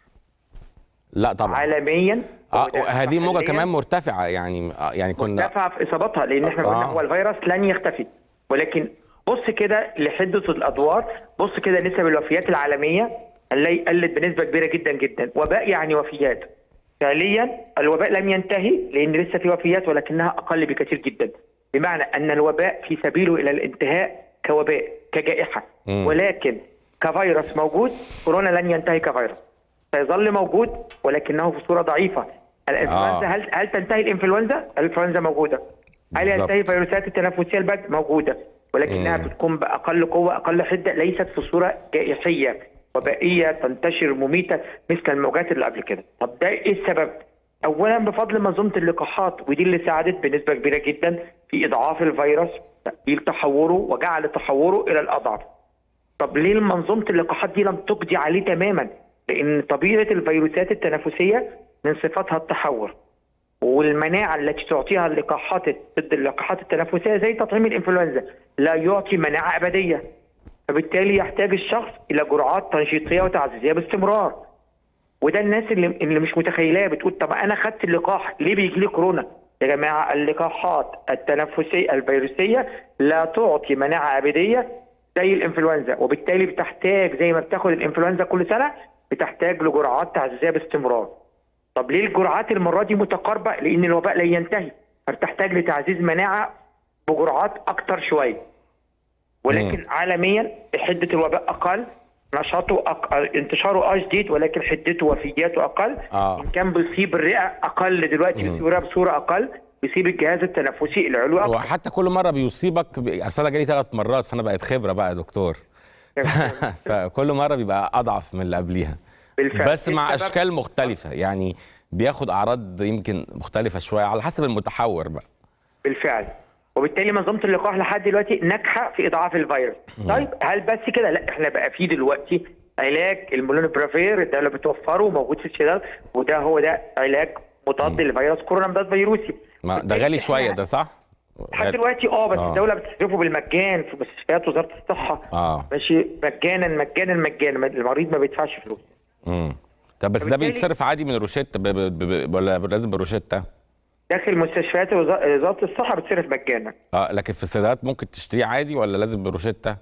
لا طبعا
عالميا
اه
وده
هذه موجه
محلياً
كمان مرتفعه يعني آه، يعني كنا
مرتفعه في اصابتها لان احنا
آه.
قلنا هو الفيروس لن يختفي ولكن بص كده لحده الادوار بص كده نسب الوفيات العالميه هنلاقي قلت بنسبه كبيره جدا جدا وباء يعني وفيات فعليا الوباء لم ينتهي لان لسه في وفيات ولكنها اقل بكثير جدا بمعنى ان الوباء في سبيله الى الانتهاء كوباء كجائحه
مم.
ولكن كفيروس موجود كورونا لن ينتهي كفيروس سيظل موجود ولكنه بصوره ضعيفه الانفلونزا
آه.
هل هل تنتهي الانفلونزا؟ الانفلونزا موجوده هل
بالظبط.
ينتهي فيروسات التنفسيه البرد؟ موجوده ولكنها
مم.
بتكون باقل قوه اقل حده ليست في صوره جائحيه وبائيه تنتشر مميته مثل الموجات اللي قبل كده طب ده ايه السبب؟ اولا بفضل منظومه اللقاحات ودي اللي ساعدت بنسبه كبيره جدا في اضعاف الفيروس تقليل تحوره وجعل تحوره الى الاضعف طب ليه منظومه اللقاحات دي لم تقضي عليه تماما؟ لان طبيعه الفيروسات التنفسيه من صفاتها التحور والمناعه التي تعطيها اللقاحات ضد اللقاحات التنفسيه زي تطعيم الانفلونزا لا يعطي مناعه ابديه فبالتالي يحتاج الشخص الى جرعات تنشيطيه وتعزيزيه باستمرار وده الناس اللي اللي مش متخيلاه بتقول طب انا خدت اللقاح ليه بيجي لي كورونا؟ يا جماعه اللقاحات التنفسيه الفيروسيه لا تعطي مناعه ابديه زي الانفلونزا وبالتالي بتحتاج زي ما بتاخد الانفلونزا كل سنه بتحتاج لجرعات تعزيزيه باستمرار طب ليه الجرعات المره دي متقاربه لان الوباء لا ينتهي فبتحتاج لتعزيز مناعه بجرعات اكتر شويه ولكن
مم.
عالميا حده الوباء اقل نشاطه أقل انتشاره اه شديد ولكن حدته وفياته اقل
آه.
ان كان بيصيب الرئه اقل دلوقتي
مم.
بيصيب الرئه بصوره اقل بيصيب الجهاز التنفسي العلوي اكتر
وحتى كل مره بيصيبك ب- اصل انا جالي ثلاث مرات فانا بقيت خبره بقى يا دكتور فكل مره بيبقى اضعف من اللي قبليها
بالفعل.
بس مع
السبب-
اشكال مختلفه يعني بياخد اعراض يمكن مختلفه شويه على حسب المتحور بقى
بالفعل وبالتالي منظومه اللقاح لحد دلوقتي ناجحه في اضعاف الفيروس طيب هل بس كده لا احنا بقى في دلوقتي علاج المولونوبرافير الدوله بتوفره موجود في الشلال وده هو ده علاج مضاد لفيروس كورونا مضاد فيروسي
ما ده
بالتالي
غالي
إحنا
شويه ده صح؟
لحد دلوقتي اه بس
آه.
الدوله بتصرفه بالمجان في مستشفيات وزاره الصحه
اه
ماشي مجانا مجانا مجانا المريض ما بيدفعش فلوس
امم طب بس ده
فبالتالي-
بيتصرف عادي من روشته ب... ب... ب... ولا لازم بروشته؟
داخل مستشفيات وزا- وزاره الصحه بتصرف مجانا
اه لكن في الصيدليات ممكن تشتريه عادي ولا لازم بروشته؟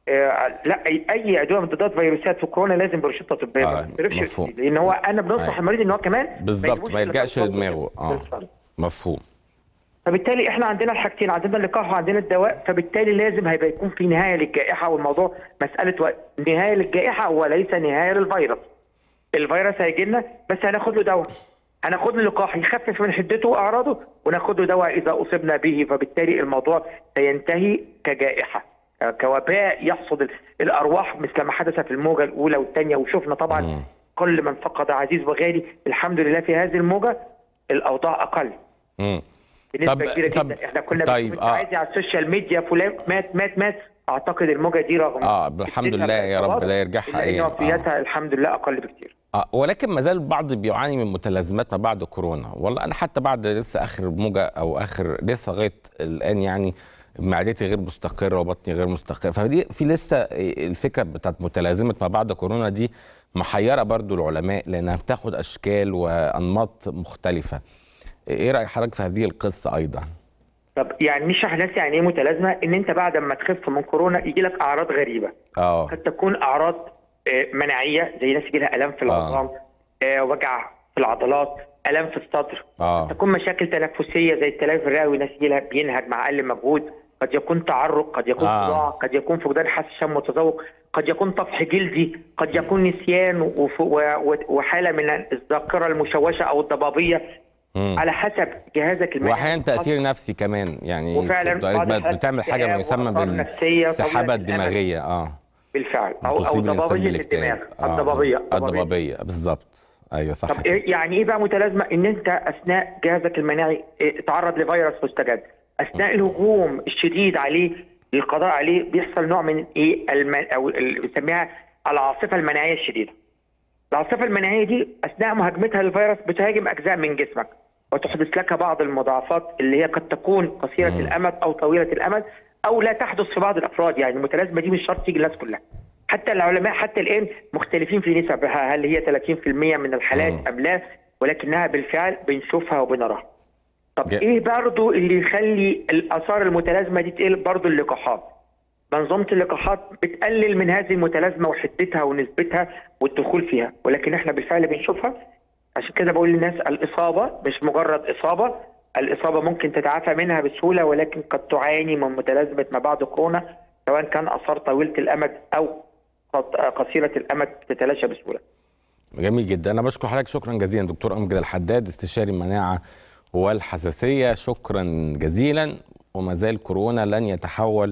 آه، لا اي اي ادويه مضادات فيروسات في كورونا لازم بروشته طبيه
آه،
ما بتصرفش
مفهوم.
لان هو انا بننصح
أيوة.
المريض ان هو كمان
بالظبط
يجيبوش
ما
إلا
يلجاش
كام
لدماغه اه
بالفعل.
مفهوم
فبالتالي احنا عندنا الحاجتين عندنا اللقاح وعندنا الدواء فبالتالي لازم هيبقى يكون في نهايه للجائحه والموضوع مساله وقت نهايه للجائحه وليس نهايه للفيروس الفيروس هيجي لنا بس هناخد له دواء هناخد له لقاح يخفف من حدته واعراضه وناخد له دواء اذا اصبنا به فبالتالي الموضوع سينتهي كجائحه آه، كوباء يحصد ال- الارواح مثل ما حدث في الموجه الاولى والثانيه وشفنا طبعا
مم.
كل من فقد عزيز وغالي الحمد لله في هذه الموجه الاوضاع اقل
امم
بنسبه
طب-
كبيره
طب-
جدا احنا كنا
طيب،
طيب
آه.
عادي على السوشيال ميديا فلان مات مات مات اعتقد الموجه دي رغم
اه الحمد
شدتها
لله يا رب
بالإصابات،
لا يرجعها
الا ان
ايام آه.
وفياتها الحمد لله اقل بكتير
آه ولكن ما زال البعض بيعاني من متلازمات ما بعد كورونا والله انا حتى بعد لسه اخر موجه او اخر لسه لغايه الان يعني معدتي غير مستقره وبطني غير مستقره فدي في لسه الفكره بتاعت متلازمه ما بعد كورونا دي محيره برضو العلماء لانها بتاخد اشكال وانماط مختلفه ايه راي حضرتك في هذه القصه ايضا
طب يعني نشرح للناس يعني ايه متلازمه ان انت بعد ما تخف من كورونا يجي لك اعراض غريبه
اه
قد تكون اعراض آه، مناعيه زي ناس يجي لها الام في العظام آه، وجع في العضلات الام في الصدر
اه
تكون مشاكل تنفسيه زي التلف الرئوي ناس يجي لها بينهج مع اقل مجهود قد يكون تعرق قد يكون
آه.
صداع قد يكون فقدان حاسه شم وتذوق قد يكون طفح جلدي قد يكون نسيان وف- و- و- وحاله من الذاكره المشوشه او الضبابيه
مم.
على حسب جهازك المناعي
واحيانا تاثير نفسي كمان يعني
وفانا بعض
بت-
الحالات
بتعمل حاجه ما
اكتئاب
يسمى
وآثار نفسية
بالسحابه
طويلة الأمد.
الدماغيه اه
بالفعل او او
تصيب الإنسان
ضبابيه
بالاكتئاب.
الدماغ
آه.
الضبابيه
الضبابيه بالظبط ايوه صح
طب
كده.
إيه يعني ايه بقى متلازمه ان انت اثناء جهازك المناعي إيه، تعرض لفيروس مستجد اثناء الهجوم الشديد عليه للقضاء عليه بيحصل نوع من ايه المن... او اللي بنسميها العاصفه المناعيه الشديده العاصفه المناعيه دي اثناء مهاجمتها للفيروس بتهاجم اجزاء من جسمك وتحدث لك بعض المضاعفات اللي هي قد تكون قصيره
مم.
الامد او طويله الامد او لا تحدث في بعض الافراد يعني المتلازمه دي مش شرط تيجي الناس كلها حتى العلماء حتى الان مختلفين في نسبها هل هي 30% من الحالات
مم.
ام لا ولكنها بالفعل بنشوفها وبنراها طب
جا-
ايه برضو اللي يخلي الاثار المتلازمه دي تقل برضو اللقاحات منظومه اللقاحات بتقلل من هذه المتلازمه وحدتها ونسبتها والدخول فيها ولكن احنا بالفعل بنشوفها عشان كده بقول للناس الاصابه مش مجرد اصابه الاصابه ممكن تتعافى منها بسهوله ولكن قد تعاني من متلازمه ما بعد كورونا سواء كان اثار طويله الامد او قط- قصيره الامد تتلاشى بسهوله
جميل جدا انا بشكر حضرتك شكرا جزيلا دكتور امجد الحداد استشاري المناعه والحساسيه شكرا جزيلا وما زال كورونا لن يتحول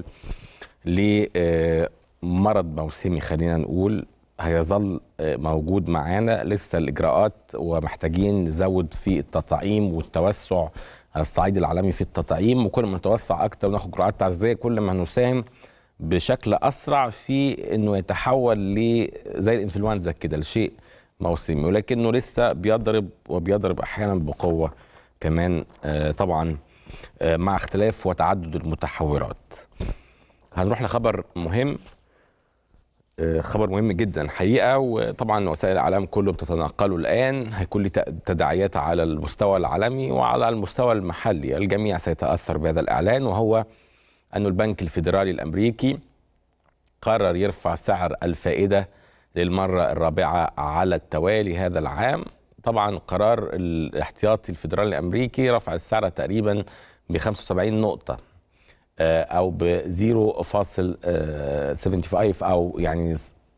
لمرض موسمي خلينا نقول هيظل آه، موجود معانا لسه الاجراءات ومحتاجين نزود في التطعيم والتوسع على الصعيد العالمي في التطعيم وكل ما نتوسع اكتر وناخد جرعات تعزيزيه كل ما هنساهم بشكل اسرع في انه يتحول ل زي الانفلونزا كده لشيء موسمي ولكنه لسه بيضرب وبيضرب احيانا بقوه كمان آه، طبعا آه، مع اختلاف وتعدد المتحورات هنروح لخبر مهم آه، خبر مهم جدا حقيقه وطبعا وسائل الاعلام كله بتتناقله الان هيكون له تداعيات على المستوى العالمي وعلى المستوى المحلي الجميع سيتاثر بهذا الاعلان وهو أن البنك الفيدرالي الأمريكي قرر يرفع سعر الفائدة للمرة الرابعة على التوالي هذا العام طبعا قرار الاحتياطي الفيدرالي الأمريكي رفع السعر تقريبا ب 75 نقطة آه، أو ب 0.75 أو يعني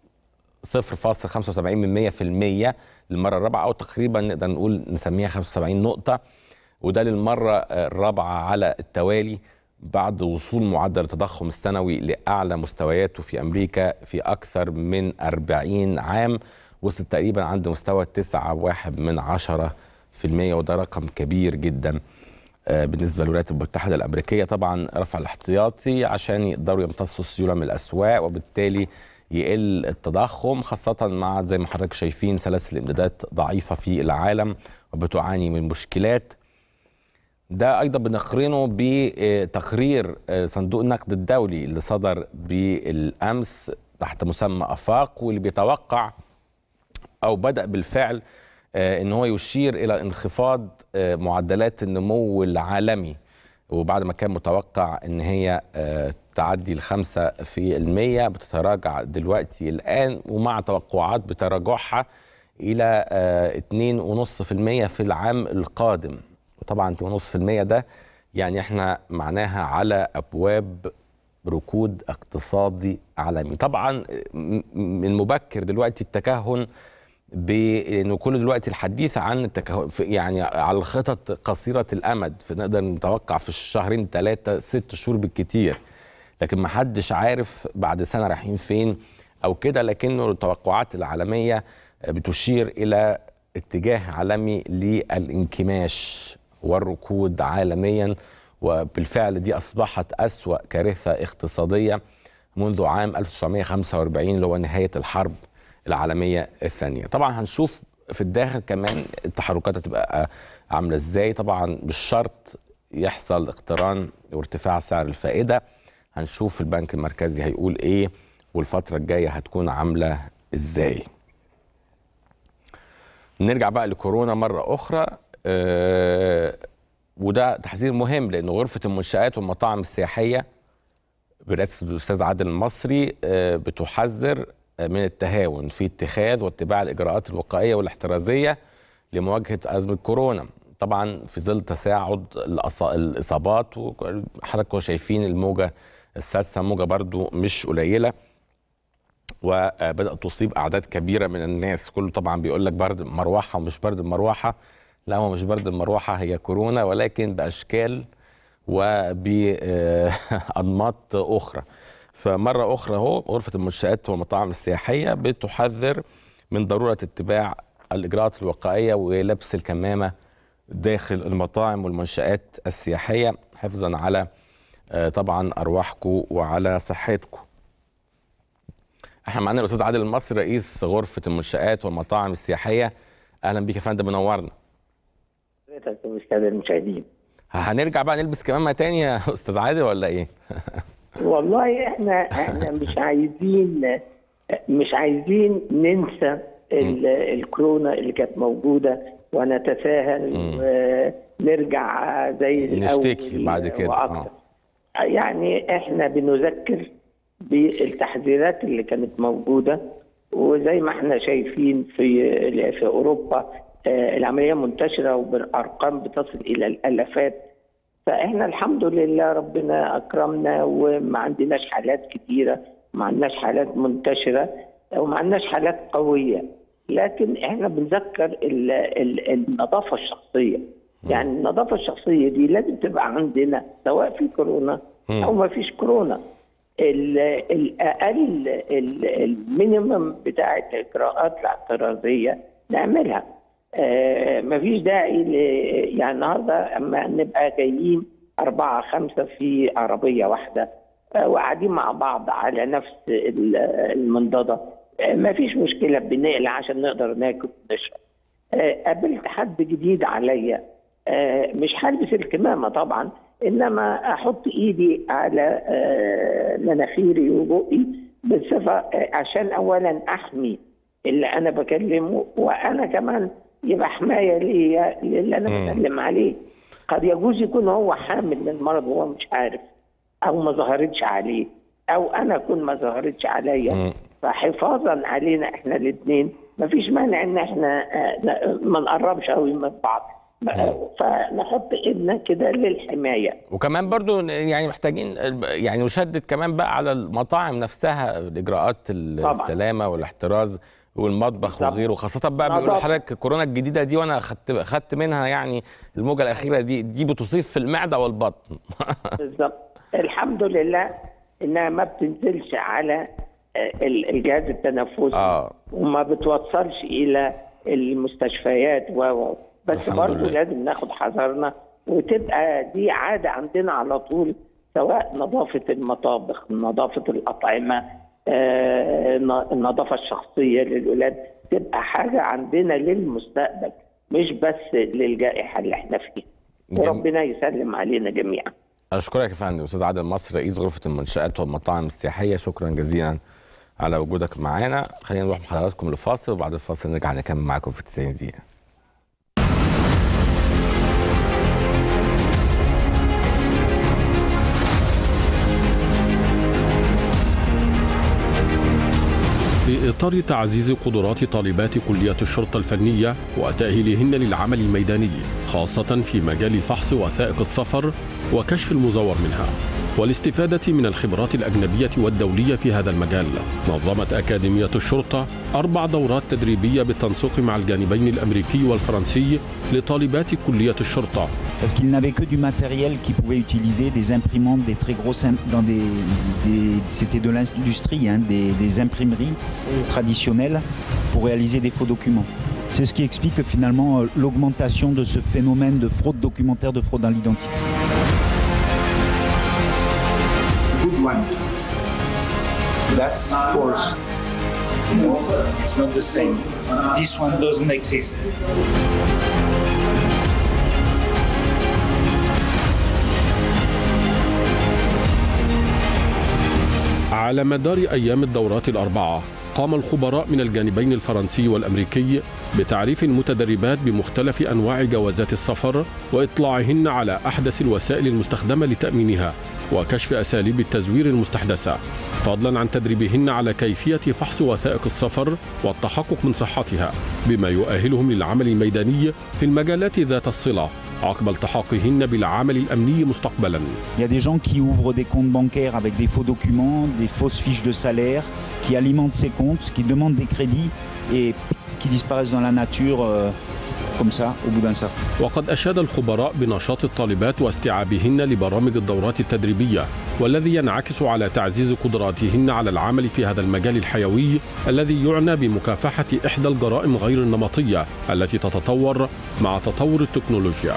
0.75 من 100% للمرة الرابعة أو تقريبا نقدر نقول نسميها 75 نقطة وده للمرة الرابعة على التوالي بعد وصول معدل التضخم السنوي لأعلى مستوياته في أمريكا في أكثر من 40 عام وصل تقريبا عند مستوى 9.1 من عشرة في المية وده رقم كبير جدا آه، بالنسبة للولايات المتحدة الأمريكية طبعا رفع الاحتياطي عشان يقدروا يمتصوا السيولة من الأسواق وبالتالي يقل التضخم خاصة مع زي ما حضرتك شايفين سلاسل الإمدادات ضعيفة في العالم وبتعاني من مشكلات ده ايضا بنقرنه بتقرير صندوق النقد الدولي اللي صدر بالامس تحت مسمى افاق واللي بيتوقع او بدا بالفعل آه، ان هو يشير الى انخفاض آه، معدلات النمو العالمي وبعد ما كان متوقع ان هي آه، تعدي الخمسة في المية بتتراجع دلوقتي الآن ومع توقعات بتراجعها إلى آه، اتنين ونص في المية في العام القادم طبعا 2.5% ده يعني احنا معناها على ابواب ركود اقتصادي عالمي طبعا م- من مبكر دلوقتي التكهن بانه كل دلوقتي الحديث عن التكهن في- يعني على الخطط قصيره الامد فنقدر نتوقع في الشهرين ثلاثه ست شهور بالكتير لكن ما حدش عارف بعد سنه رايحين فين او كده لكنه التوقعات العالميه بتشير الى اتجاه عالمي للانكماش والركود عالميا وبالفعل دي اصبحت اسوا كارثه اقتصاديه منذ عام 1945 اللي هو نهايه الحرب العالميه الثانيه طبعا هنشوف في الداخل كمان التحركات هتبقى عامله ازاي طبعا مش شرط يحصل اقتران وارتفاع سعر الفائده هنشوف البنك المركزي هيقول ايه والفتره الجايه هتكون عامله ازاي نرجع بقى لكورونا مرة أخرى آه وده تحذير مهم لأن غرفة المنشآت والمطاعم السياحية برئاسة الأستاذ عادل المصري آه بتحذر آه، من التهاون في اتخاذ واتباع الإجراءات الوقائية والاحترازية لمواجهة أزمة كورونا طبعا في ظل تصاعد الأص- الإصابات وحضراتكم شايفين الموجة السادسة موجة برضو مش قليلة وبدات تصيب اعداد كبيره من الناس كله طبعا بيقول لك برد مروحه ومش برد المروحه لا هو مش برد المروحه هي كورونا ولكن باشكال وبانماط اخرى فمره اخرى اهو غرفه المنشات والمطاعم السياحيه بتحذر من ضروره اتباع الاجراءات الوقائيه ولبس الكمامه داخل المطاعم والمنشات السياحيه حفظا على آه، طبعا ارواحكم وعلى صحتكم احنا معانا الاستاذ عادل المصري رئيس غرفه المنشات والمطاعم السياحيه اهلا بيك يا فندم منورنا
حضرتك والساده المشاهدين
هنرجع بقى نلبس كمامه تاني يا استاذ عادل ولا ايه
والله احنا احنا مش عايزين مش عايزين ننسى ال- الكورونا اللي كانت موجوده ونتساهل ونرجع زي الاول
نشتكي بعد كده،
واكتر يعني احنا بنذكر بالتحذيرات اللي كانت موجوده وزي ما احنا شايفين في في اوروبا آه، العمليه منتشره وبالارقام بتصل الى الالافات فاحنا الحمد لله ربنا اكرمنا وما عندناش حالات كتيره ما عندناش حالات منتشره وما عندناش حالات قويه لكن احنا بنذكر ال ال النظافه الشخصيه يعني النظافه الشخصيه دي لازم تبقى عندنا سواء في كورونا او ما فيش كورونا ال- الاقل ال- المينيمم بتاع الاجراءات الاعتراضيه نعملها آه مفيش داعي ل... يعني النهارده اما نبقى جايين اربعه خمسه في عربيه واحده آه وقاعدين مع بعض على نفس ال- المنضده آه مفيش مشكله بنقلع عشان نقدر ناكل ونشرب آه قابلت حد جديد عليا آه مش هلبس الكمامه طبعا انما احط ايدي على آه مناخيري وبقي بصفه آه عشان اولا احمي اللي انا بكلمه وانا كمان يبقى حمايه ليا للي انا
مم.
بكلم عليه قد يجوز يكون هو حامل للمرض وهو مش عارف او ما ظهرتش عليه او انا اكون ما ظهرتش عليا
مم.
فحفاظا علينا احنا الاثنين مفيش مانع ان احنا آه، ن- ما نقربش قوي من بعض آه، فنحط ايدنا كده للحمايه
وكمان برضو يعني محتاجين يعني نشدد كمان بقى على المطاعم نفسها الاجراءات
طبعاً.
السلامه والاحتراز والمطبخ
بالظبط.
وغيره خاصه بقى بيقولوا
نظافة.
لحضرتك كورونا الجديده دي وانا خدت خدت منها يعني الموجه الاخيره دي دي بتصيب في المعده والبطن
بالظبط الحمد لله انها ما بتنزلش على آه، ال- الجهاز التنفسي
اه
وما بتوصلش الى المستشفيات و و- بس
الحمد
برضه
لله.
لازم ناخد حذرنا وتبقى دي عاده عندنا على طول سواء نظافه المطابخ نظافه الاطعمه آه، ن- النظافه الشخصيه للولاد تبقى حاجه عندنا للمستقبل مش بس للجائحه اللي احنا فيها
جميل.
وربنا يسلم علينا جميعا
اشكرك يا فندم استاذ عادل مصر رئيس غرفه المنشات والمطاعم السياحيه شكرا جزيلا على وجودك معانا خلينا نروح مع حضراتكم لفاصل وبعد الفاصل نرجع نكمل معاكم في 90 دقيقه
في إطار تعزيز قدرات طالبات كلية الشرطة الفنية وتأهيلهن للعمل الميداني خاصة في مجال فحص وثائق السفر وكشف المزور منها والاستفادة من الخبرات الأجنبية والدولية في هذا المجال نظمت أكاديمية الشرطة أربع دورات تدريبية بالتنسيق مع الجانبين الأمريكي والفرنسي لطالبات كلية الشرطة
parce qu'ils n'avaient que du matériel qu'ils pouvaient utiliser, des imprimantes, des très grosses, im- dans des, des- c'était de l'industrie, hein, des, des imprimeries traditionnelles pour réaliser des faux documents. C'est ce qui explique finalement euh, l'augmentation de ce phénomène de fraude documentaire, de fraude dans l'identité. Good one. That's false. It's not the same. This one doesn't exist.
على مدار أيام الدورات الأربعة قام الخبراء من الجانبين الفرنسي والأمريكي بتعريف المتدربات بمختلف أنواع جوازات السفر وإطلاعهن على أحدث الوسائل المستخدمة لتأمينها وكشف أساليب التزوير المستحدثة فضلا عن تدريبهن على كيفية فحص وثائق السفر والتحقق من صحتها بما يؤهلهم للعمل الميداني في المجالات ذات الصلة عقب التحاقهن بالعمل الأمني مستقبلا
Il y a des gens qui ouvrent des comptes bancaires avec des faux documents, des fausses fiches de salaire, qui alimentent ces comptes, qui demandent des crédits et qui disparaissent dans la nature euh, comme ça au bout d'un certain
وقد أشاد الخبراء بنشاط الطالبات واستيعابهن لبرامج الدورات التدريبية والذي ينعكس على تعزيز قدراتهن على العمل في هذا المجال الحيوي الذي يعنى بمكافحة إحدى الجرائم غير النمطية التي تتطور مع تطور التكنولوجيا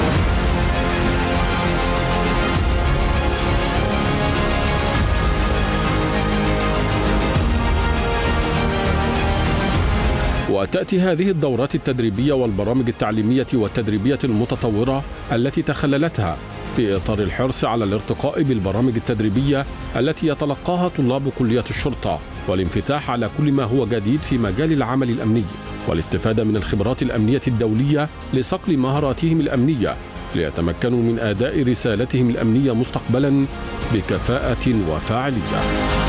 وتأتي هذه الدورات التدريبية والبرامج التعليمية والتدريبية المتطورة التي تخللتها في إطار الحرص على الارتقاء بالبرامج التدريبية التي يتلقاها طلاب كلية الشرطة والانفتاح على كل ما هو جديد في مجال العمل الأمني والاستفادة من الخبرات الأمنية الدولية لصقل مهاراتهم الأمنية ليتمكنوا من أداء رسالتهم الأمنية مستقبلا بكفاءة وفاعلية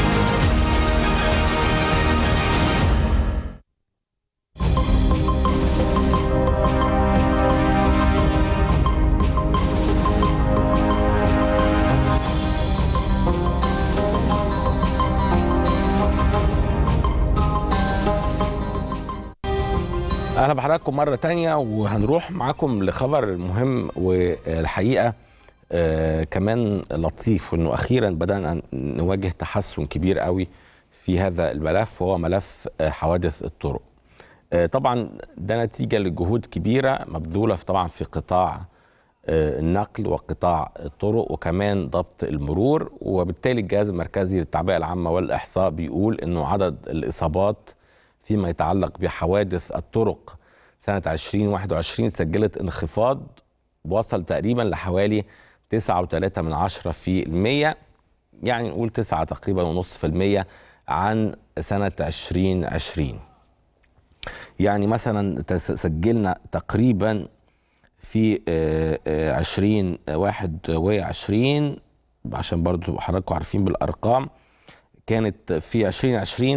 اهلا بحضراتكم مره تانية وهنروح معاكم لخبر مهم والحقيقه آه كمان لطيف وانه اخيرا بدانا نواجه تحسن كبير قوي في هذا الملف وهو ملف آه حوادث الطرق آه طبعا ده نتيجه لجهود كبيره مبذوله في- طبعا في قطاع آه النقل وقطاع الطرق وكمان ضبط المرور وبالتالي الجهاز المركزي للتعبئه العامه والاحصاء بيقول انه عدد الاصابات فيما يتعلق بحوادث الطرق سنة 2021 سجلت انخفاض وصل تقريبا لحوالي 9.3 من عشرة في المية يعني نقول 9 تقريبا ونص في المية عن سنة 2020 يعني مثلا تس- سجلنا تقريبا في آه، آه، 20 21 عشان برضو حضراتكم عارفين بالأرقام كانت في 2020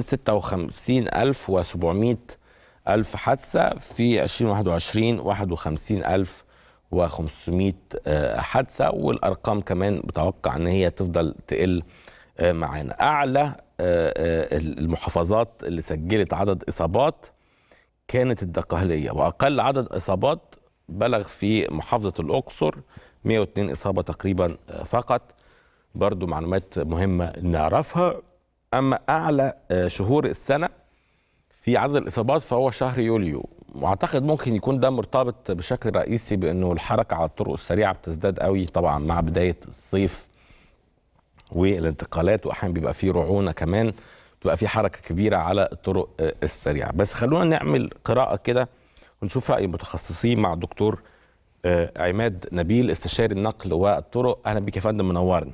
56700 ألف حادثة في 2021 51500 آه، حادثة والأرقام كمان بتوقع أن هي تفضل تقل آه، معانا أعلى آه، آه، المحافظات اللي سجلت عدد إصابات كانت الدقهلية وأقل عدد إصابات بلغ في محافظة الأقصر 102 إصابة تقريبا آه، فقط برضو معلومات مهمة نعرفها أما أعلى آه، شهور السنة في عدد الإصابات فهو شهر يوليو واعتقد ممكن يكون ده مرتبط بشكل رئيسي بانه الحركه على الطرق السريعه بتزداد قوي طبعا مع بدايه الصيف والانتقالات واحيانا بيبقى في رعونه كمان تبقى في حركه كبيره على الطرق آه، السريعه بس خلونا نعمل قراءه كده ونشوف راي المتخصصين مع الدكتور آه، عماد نبيل استشاري النقل والطرق اهلا بيك يا فندم منورنا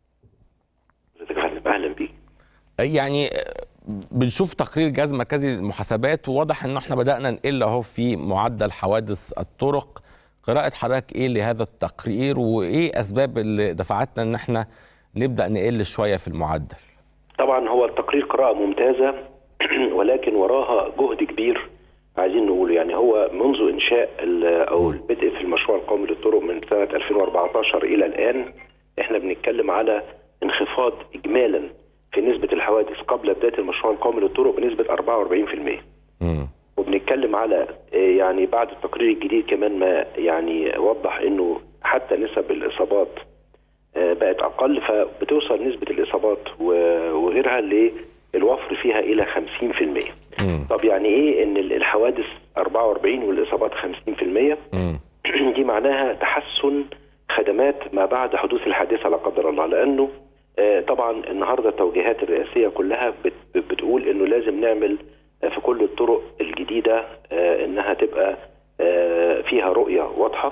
اهلا بيك
يعني بنشوف تقرير جهاز مركزي للمحاسبات وواضح ان احنا بدانا نقل اهو في معدل حوادث الطرق قراءه حضرتك ايه لهذا التقرير وايه اسباب اللي دفعتنا ان احنا نبدا نقل شويه في المعدل
طبعا هو التقرير قراءة ممتازة ولكن وراها جهد كبير عايزين نقوله يعني هو منذ انشاء ال- او البدء في المشروع القومي للطرق من سنة 2014 الى الان احنا بنتكلم على انخفاض اجمالا في نسبة الحوادث قبل بداية المشروع القومي للطرق بنسبة 44%
مم.
وبنتكلم على آه، يعني بعد التقرير الجديد كمان ما يعني وضح انه حتى نسب الاصابات آه، بقت اقل فبتوصل نسبه الاصابات و- وغيرها للوفر فيها الى 50%.
مم.
طب يعني ايه ان ال- الحوادث 44 والاصابات 50%؟
مم.
دي معناها تحسن خدمات ما بعد حدوث الحادثه لا قدر الله لانه آه، طبعا النهارده التوجيهات الرئاسيه كلها بت- بتقول انه لازم نعمل آه، في كل الطرق الجديده آه، انها تبقى آه، فيها رؤيه واضحه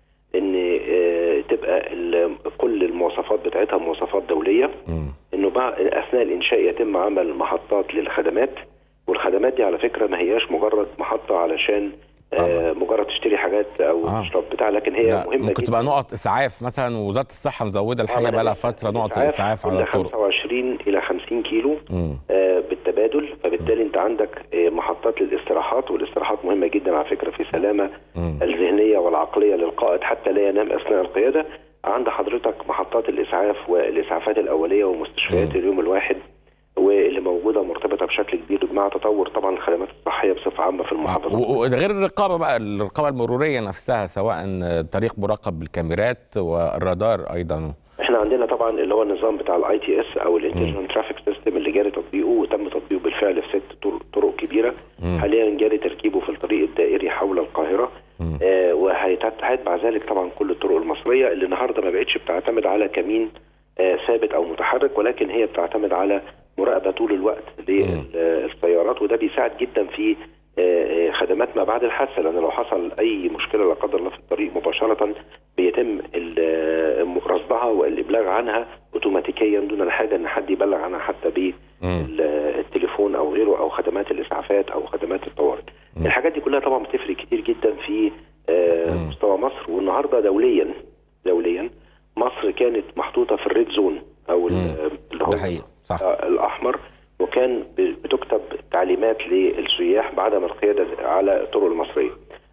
ان آه، تبقى ال- كل المواصفات بتاعتها مواصفات دوليه
مم.
انه بعد اثناء الانشاء يتم عمل محطات للخدمات والخدمات دي على فكره ما هياش مجرد محطه علشان آه مجرد تشتري حاجات او
آه.
تشرب بتاع لكن هي
لا،
مهمه
ممكن
جدا
تبقى نقط اسعاف مثلا ووزاره الصحه مزوده الحقيقه بقى لها فتره نقط الاسعاف على
كل
الطرق
25 الى 50 كيلو
مم.
آه، بالتبادل فبالتالي انت عندك آه، محطات للاستراحات والاستراحات مهمه جدا على فكره في سلامه
مم.
الذهنيه والعقليه للقائد حتى لا ينام اثناء القياده عند حضرتك محطات الاسعاف والاسعافات الاوليه ومستشفيات
مم.
اليوم الواحد واللي موجوده مرتبطه بشكل كبير مع تطور طبعا الخدمات الصحيه بصفه عامه في المحافظات
و- وغير الرقابه بقى الرقابه المروريه نفسها سواء طريق مراقب بالكاميرات والرادار ايضا
احنا عندنا طبعا اللي هو النظام بتاع الاي تي اس او الانترنت ترافيك سيستم اللي جاري تطبيقه وتم تطبيقه بالفعل في ست طرق- طرق كبيره
مم.
حاليا جاري تركيبه في الطريق الدائري حول القاهره
مم.
آه وهيتبع ذلك طبعا كل الطرق المصريه اللي النهارده ما بقتش بتعتمد على كمين آه ثابت او متحرك ولكن هي بتعتمد على مراقبه طول الوقت للسيارات وده بيساعد جدا في آه، آه، خدمات ما بعد الحادثه لان لو حصل اي مشكله لا قدر الله في الطريق مباشره بيتم ال- آه، رصدها والابلاغ عنها اوتوماتيكيا دون الحاجه ان حد يبلغ عنها حتى
مم.
بالتليفون او غيره او خدمات الاسعافات او خدمات الطوارئ.
مم.
الحاجات دي كلها طبعا بتفرق كتير جدا في آه،
مم.
مستوى مصر والنهارده دوليا دوليا مصر كانت محطوطه في الريد زون او ال-
مم.
اللي هو
ده حقيقي صح
آه، الاحمر وكان ب- بتكتب تعليمات للسياح بعدم القياده على الطرق المصريه.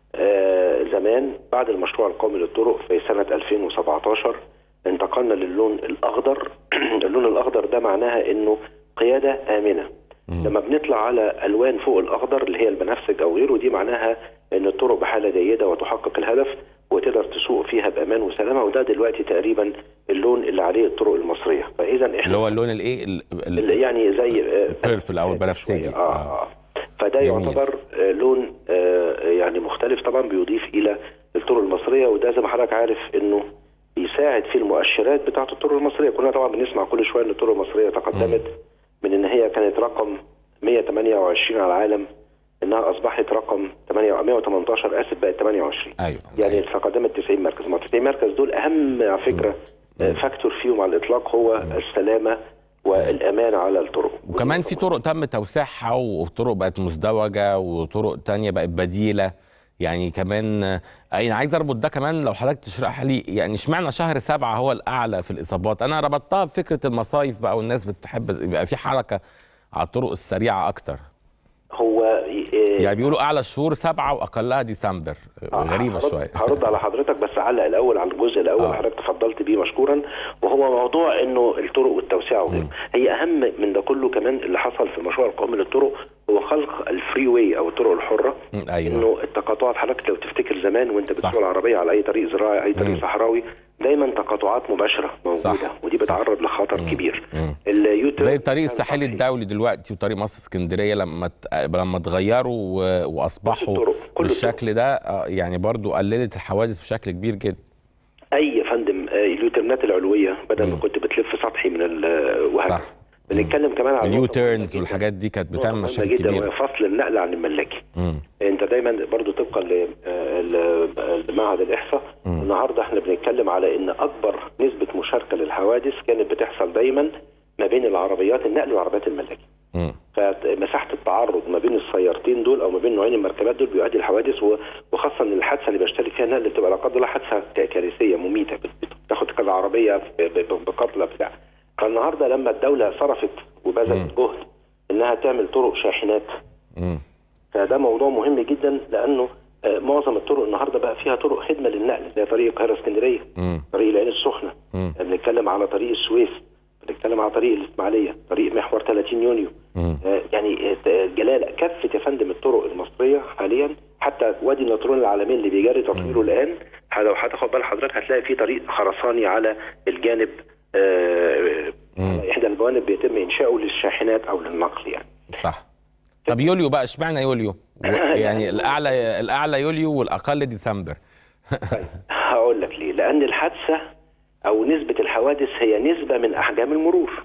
آه، زمان بعد المشروع القومي للطرق في سنه 2017 انتقلنا للون الاخضر اللون الاخضر ده معناها انه قياده امنه.
مم.
لما بنطلع على الوان فوق الاخضر اللي هي البنفسج او غيره دي معناها ان الطرق بحاله جيده وتحقق الهدف وتقدر تسوق فيها بامان وسلامه وده دلوقتي تقريبا اللون اللي عليه الطرق المصريه فاذا احنا
اللي هو اللون الايه ال- ال-
اللي يعني زي آه،
البيربل او البنفسجي
شوية. آه. آه. فده
جميل.
يعتبر آه، لون آه، يعني مختلف طبعا بيضيف الى الطرق المصريه وده زي ما حضرتك عارف انه بيساعد في المؤشرات بتاعه الطرق المصريه كلنا طبعا بنسمع كل شويه ان الطرق المصريه تقدمت من ان هي كانت رقم 128 على العالم انها اصبحت رقم 8 118 اسف بقت 28
ايوه
يعني تقدمت 90 مركز ما 90 مركز دول اهم على فكره آه، فاكتور فيهم على الاطلاق هو السلامه والامان على الطرق
وكمان في طرق تم توسيعها وطرق بقت مزدوجه وطرق تانية بقت بديله يعني كمان آه، انا عايز اربط ده كمان لو حضرتك تشرح لي يعني اشمعنى شهر سبعة هو الاعلى في الاصابات انا ربطتها بفكره المصايف بقى والناس بتحب يبقى في حركه على الطرق السريعه اكتر
هو آه،
يعني بيقولوا اعلى الشهور سبعة واقلها ديسمبر
آه،
غريبه
هرد-
شويه
هرد على حضرتك بس علق الاول على الجزء الاول
آه.
آه. حضرتك تفضلت بيه مشكورا وهو موضوع انه الطرق والتوسعه وغيره هي اهم من ده كله كمان اللي حصل في المشروع القومي للطرق هو خلق الفري واي او الطرق الحره
مم، ايوه
انه التقاطعات حضرتك لو تفتكر زمان وانت
صح.
بتسوق العربيه على اي طريق زراعي اي طريق
مم.
صحراوي دايما تقاطعات مباشره موجوده
صح.
ودي بتعرض لخطر
مم.
كبير
مم.
اليوتيوب
زي الطريق الساحلي الدولي دلوقتي وطريق مصر اسكندريه لما ت- لما اتغيروا و- واصبحوا
كل الطرق، كل
بالشكل ده آه، يعني برضو قللت الحوادث بشكل كبير جدا
اي يا فندم آه، اليوترنات العلويه بدل ما
مم.
كنت بتلف سطحي من الوهج
صح.
بنتكلم كمان على
اليو
نقطة مهمة
تيرنز
جداً.
والحاجات دي كانت
نقطة
بتعمل
مهمة
مشاكل
جدا
كبيره
وهي فصل النقل عن الملاكي
مم.
انت دايما برضو طبقا ل- آه، ل- لمعهد الاحصاء
مم.
النهارده احنا بنتكلم على ان اكبر نسبه مشاركه للحوادث كانت بتحصل دايما ما بين العربيات النقل وعربيات الملاكي
مم.
فمساحه التعرض ما بين السيارتين دول او ما بين نوعين المركبات دول بيؤدي لحوادث و- وخاصه ان الحادثه اللي بيشترك فيها النقل بتبقى لا قدر الله حادثه ك- كارثيه مميته بت- بتاخد كذا عربيه ب- ب- بقتلى بتاع فالنهارده لما الدوله صرفت وبذلت جهد انها تعمل طرق شاحنات
مم.
فده موضوع مهم جدا لانه آه، معظم الطرق النهارده بقى فيها طرق خدمه للنقل زي طريق القاهره اسكندريه
مم.
طريق العين السخنه
مم.
بنتكلم على طريق السويس بنتكلم على طريق الاسماعيليه طريق محور 30 يونيو
مم.
آه، يعني آه، جلاله كافه يا فندم الطرق المصريه حاليا حتى وادي النطرون العالمين اللي بيجري تطويره الان ح- لو هتاخد بال حضرتك هتلاقي في طريق خرساني على الجانب آه،
مم.
على احدى الجوانب بيتم انشاؤه للشاحنات او للنقل يعني
صح طب يوليو بقى اشمعنى يوليو و- يعني الاعلى الاعلى يوليو والاقل ديسمبر
هقول لك ليه لان الحادثه او نسبه الحوادث هي نسبه من احجام المرور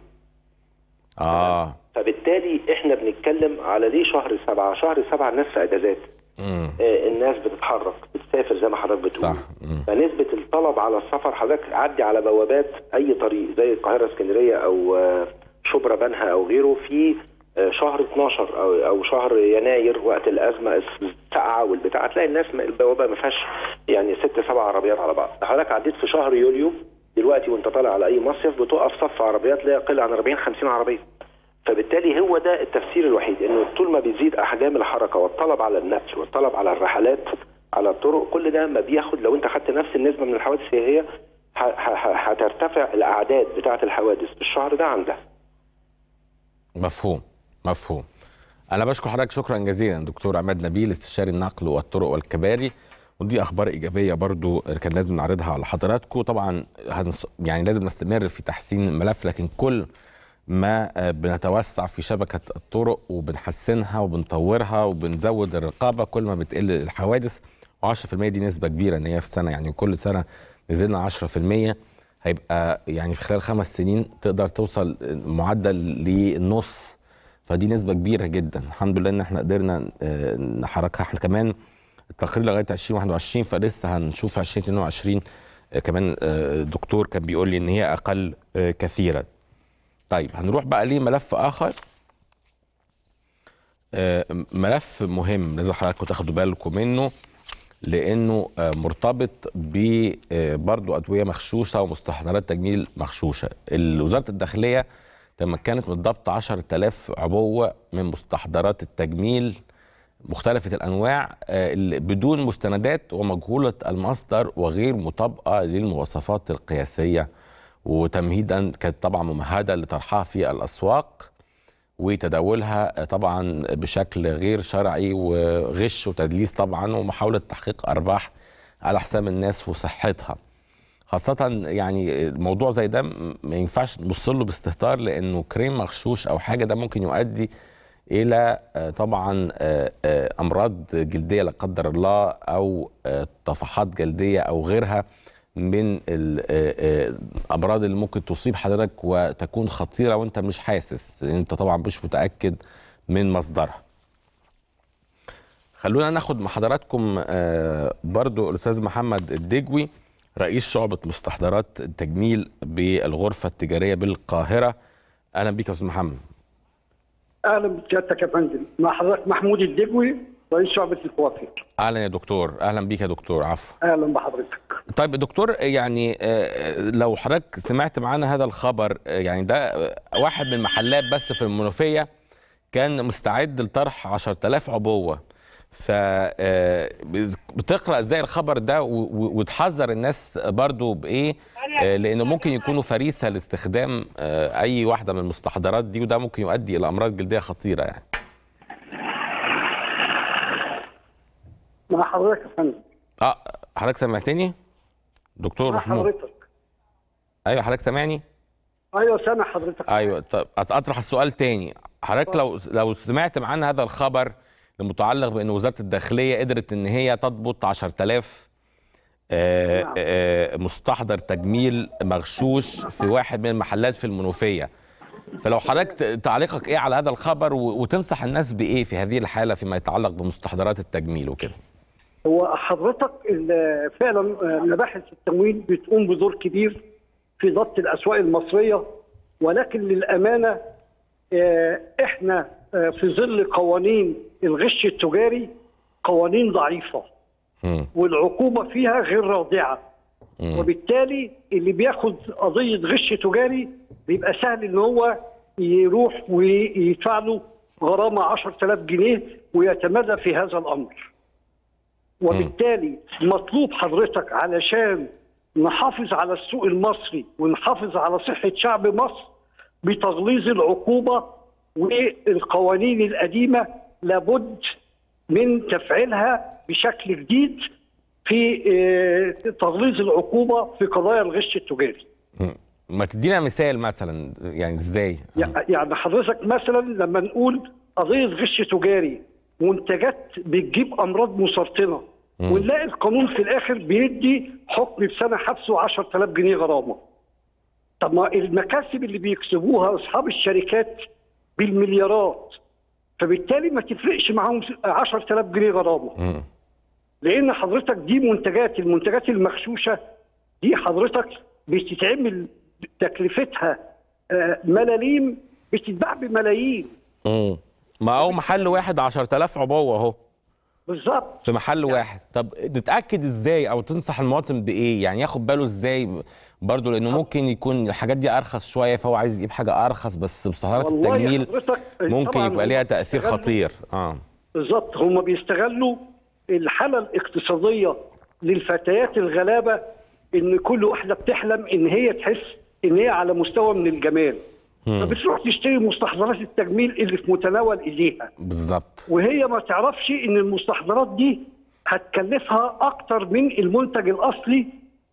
اه
فبالتالي احنا بنتكلم على ليه شهر سبعة شهر سبعة الناس في اجازات
مم.
آه، الناس بتتحرك بتسافر زي ما حضرتك بتقول
صح مم.
فنسبة الطلب على السفر حضرتك عدي على بوابات أي طريق زي القاهرة اسكندرية أو آه، شبرا بنها أو غيره في آه، شهر 12 أو أو شهر يناير وقت الأزمة الساقعة والبتاع هتلاقي الناس م- البوابة ما فيهاش يعني ست سبع عربيات على بعض حضرتك عديت في شهر يوليو دلوقتي وأنت طالع على أي مصيف بتقف صف عربيات لا يقل عن 40 50 عربية فبالتالي هو ده التفسير الوحيد انه طول ما بيزيد احجام الحركه والطلب على النقل والطلب على الرحلات على الطرق كل ده ما بياخد لو انت خدت نفس النسبه من الحوادث هي هي ه- ه- ه- هترتفع الاعداد بتاعه الحوادث في الشهر ده عن ده
مفهوم مفهوم انا بشكر حضرتك شكرا جزيلا دكتور عماد نبيل استشاري النقل والطرق والكباري ودي اخبار ايجابيه برضو كان لازم نعرضها على حضراتكم طبعا هنص... يعني لازم نستمر في تحسين الملف لكن كل ما آه، بنتوسع في شبكه الطرق وبنحسنها وبنطورها وبنزود الرقابه كل ما بتقل الحوادث و10% دي نسبه كبيره ان هي في سنه يعني كل سنه نزلنا 10% هيبقى يعني في خلال خمس سنين تقدر توصل معدل للنص فدي نسبة كبيرة جدا الحمد لله ان احنا قدرنا آه، نحركها احنا كمان التقرير لغاية 2021 فلسه هنشوف 2022 آه، كمان آه، الدكتور كان بيقول لي ان هي اقل آه، كثيرا طيب هنروح بقى لملف اخر آه، ملف مهم لازم حضراتكم تاخدوا بالكم منه لانه آه، مرتبط ب آه، برضو ادويه مغشوشه ومستحضرات تجميل مغشوشه ال- وزاره الداخليه تمكنت من ضبط 10000 عبوه من مستحضرات التجميل مختلفة الأنواع آه، اللي بدون مستندات ومجهولة المصدر وغير مطابقة للمواصفات القياسية وتمهيدا كانت طبعا ممهدة لطرحها في الأسواق وتداولها آه، طبعا بشكل غير شرعي وغش وتدليس طبعا ومحاولة تحقيق أرباح على حساب الناس وصحتها خاصة يعني موضوع زي ده م- ما ينفعش نبص له باستهتار لأنه كريم مغشوش أو حاجة ده ممكن يؤدي الى آه، طبعا آه، آه، امراض جلديه لا قدر الله او آه، طفحات جلديه او غيرها من ال- آه، آه، الامراض اللي ممكن تصيب حضرتك وتكون خطيره وانت مش حاسس انت طبعا مش متاكد من مصدرها خلونا ناخد مع حضراتكم آه، برضو الاستاذ محمد الدجوي رئيس شعبة مستحضرات التجميل بالغرفة التجارية بالقاهرة أهلا بك يا أستاذ محمد
اهلا بسيادتك يا فندم مع حضرتك محمود الدجوي رئيس شعبة الكوافير
اهلا يا دكتور اهلا بيك يا دكتور عفوا
اهلا بحضرتك
طيب دكتور يعني آه، لو حضرتك سمعت معانا هذا الخبر آه، يعني ده آه، واحد من المحلات بس في المنوفيه كان مستعد لطرح 10000 عبوه ف آه، بز- بتقرا ازاي الخبر ده و- و- وتحذر الناس برضو بايه آه، لانه ممكن يكونوا فريسه لاستخدام آه، اي واحده من المستحضرات دي وده ممكن يؤدي الى امراض جلديه خطيره يعني
مع حضرتك يا فندم
اه حضرتك سمعتني دكتور
مع
محمود
حضرتك
ايوه حضرتك سامعني
ايوه سامع حضرتك
ايوه طب اطرح السؤال تاني حضرتك لو لو سمعت معانا هذا الخبر المتعلق بان وزاره الداخليه قدرت ان هي تضبط 10000 آه،
نعم.
آه، مستحضر تجميل مغشوش في واحد من المحلات في المنوفيه فلو حضرتك ت- تعليقك ايه على هذا الخبر و- وتنصح الناس بايه في هذه الحاله فيما يتعلق بمستحضرات التجميل وكده
هو حضرتك ال- فعلا آه، مباحث التموين بتقوم بدور كبير في ضبط الاسواق المصريه ولكن للامانه آه، احنا آه، في ظل قوانين الغش التجاري قوانين ضعيفه
مم.
والعقوبه فيها غير رادعه
مم.
وبالتالي اللي بياخد قضيه غش تجاري بيبقى سهل ان هو يروح ويدفع له غرامه 10000 جنيه ويتمادى في هذا الامر. وبالتالي مطلوب حضرتك علشان نحافظ على السوق المصري ونحافظ على صحه شعب مصر بتغليظ العقوبه والقوانين القديمه لابد من تفعيلها بشكل جديد في آه، تغليظ العقوبه في قضايا الغش التجاري.
مم. ما تدينا مثال مثلا يعني ازاي
يع- يعني حضرتك مثلا لما نقول قضيه غش تجاري منتجات بتجيب امراض مسرطنه
مم.
ونلاقي القانون في الاخر بيدي حكم بسنه حبس و10000 جنيه غرامه. طب ما المكاسب اللي بيكسبوها اصحاب الشركات بالمليارات فبالتالي ما تفرقش معاهم 10000 جنيه غرامه.
مم.
لان حضرتك دي منتجات المنتجات المغشوشه دي حضرتك بتتعمل تكلفتها آه، ملاليم بتتباع بملايين
مم. ما هو محل واحد 10000 عبوه اهو
بالظبط
في محل واحد طب نتاكد ازاي او تنصح المواطن بايه يعني ياخد باله ازاي برضه لانه ممكن يكون الحاجات دي ارخص شويه فهو عايز يجيب حاجه ارخص بس مستحضرات
والله
التجميل
حضرتك
ممكن
طبعاً
يبقى ليها
هم
تاثير
بيستغلوا-
خطير اه
بالظبط هم بيستغلوا الحاله الاقتصاديه للفتيات الغلابه ان كل واحده بتحلم ان هي تحس ان هي على مستوى من الجمال
مم.
فبتروح تشتري مستحضرات التجميل اللي في متناول ايديها
بالظبط
وهي ما تعرفش ان المستحضرات دي هتكلفها اكتر من المنتج الاصلي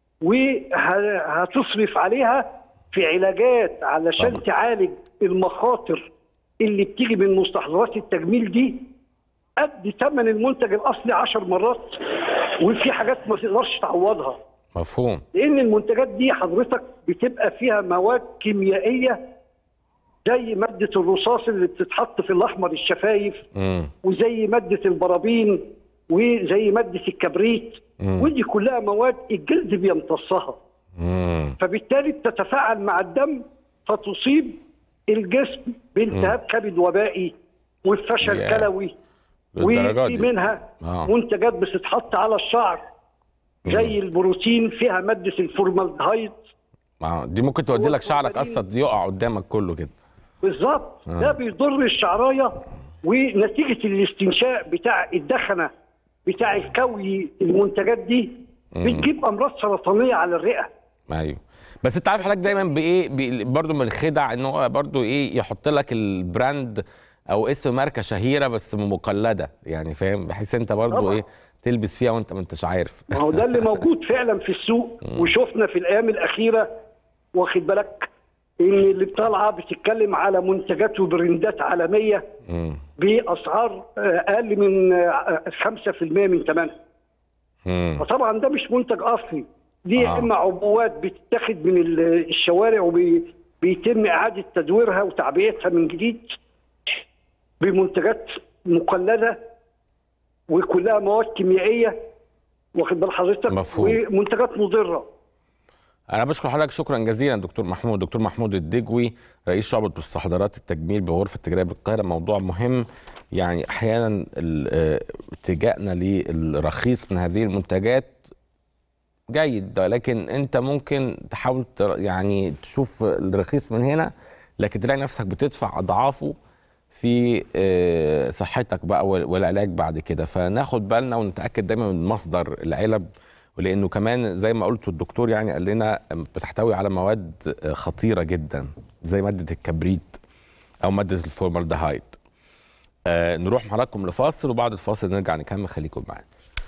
وهتصرف عليها في علاجات علشان
طبعا.
تعالج المخاطر اللي بتيجي من مستحضرات التجميل دي قد ثمن المنتج الاصلي 10 مرات وفي حاجات ما تقدرش تعوضها
مفهوم
لان المنتجات دي حضرتك بتبقى فيها مواد كيميائيه زي ماده الرصاص اللي بتتحط في الاحمر الشفايف
مم.
وزي ماده البرابين وزي ماده الكبريت
مم.
ودي كلها مواد الجلد بيمتصها
مم.
فبالتالي بتتفاعل مع الدم فتصيب الجسم بالتهاب كبد وبائي والفشل
ياه.
كلوي
للدرجة
وفي
دي.
منها
آه.
منتجات بتتحط على الشعر زي البروتين فيها ماده الفورمالدهايد
آه. دي ممكن تودي لك شعرك اصلا يقع قدامك كله كده
بالظبط
آه.
ده بيضر الشعرايه ونتيجه الاستنشاق بتاع الدخنه بتاع الكوي المنتجات دي
مم.
بتجيب امراض سرطانيه على الرئه
ايوه بس انت عارف حضرتك دايما بايه بي- برضو من الخدع ان هو برضو ايه يحط لك البراند او اسم ماركه شهيره بس مقلده يعني فاهم بحيث انت برضو
طبعا.
ايه تلبس فيها وانت ما انتش عارف
ما هو ده اللي موجود فعلا في السوق وشفنا في الايام الاخيره واخد بالك ان اللي طالعه بتتكلم على منتجات وبراندات عالميه
مم.
باسعار آه، اقل من آه، 5% من ثمنها
مم.
فطبعا ده مش منتج اصلي دي يا
آه.
اما عبوات بتتاخد من ال- الشوارع وبيتم اعاده تدويرها وتعبئتها من جديد بمنتجات مقلده وكلها مواد كيميائيه واخد بال حضرتك
مفهوم.
ومنتجات مضره
انا بشكر حضرتك شكرا جزيلا دكتور محمود دكتور محمود الدجوي رئيس شعبة مستحضرات التجميل بغرفة التجارية بالقاهرة موضوع مهم يعني احيانا ال- آه، اتجاهنا للرخيص من هذه المنتجات جيد لكن انت ممكن تحاول تر- يعني تشوف الرخيص من هنا لكن تلاقي نفسك بتدفع اضعافه في آه، صحتك بقى وال- والعلاج بعد كده فناخد بالنا ونتاكد دايما من مصدر العلب ولانه كمان زي ما قلت الدكتور يعني قال لنا بتحتوي على مواد آه، خطيره جدا زي ماده الكبريت او ماده الفورمالدهايد آه نروح مع حضراتكم لفاصل وبعد الفاصل نرجع نكمل خليكم معانا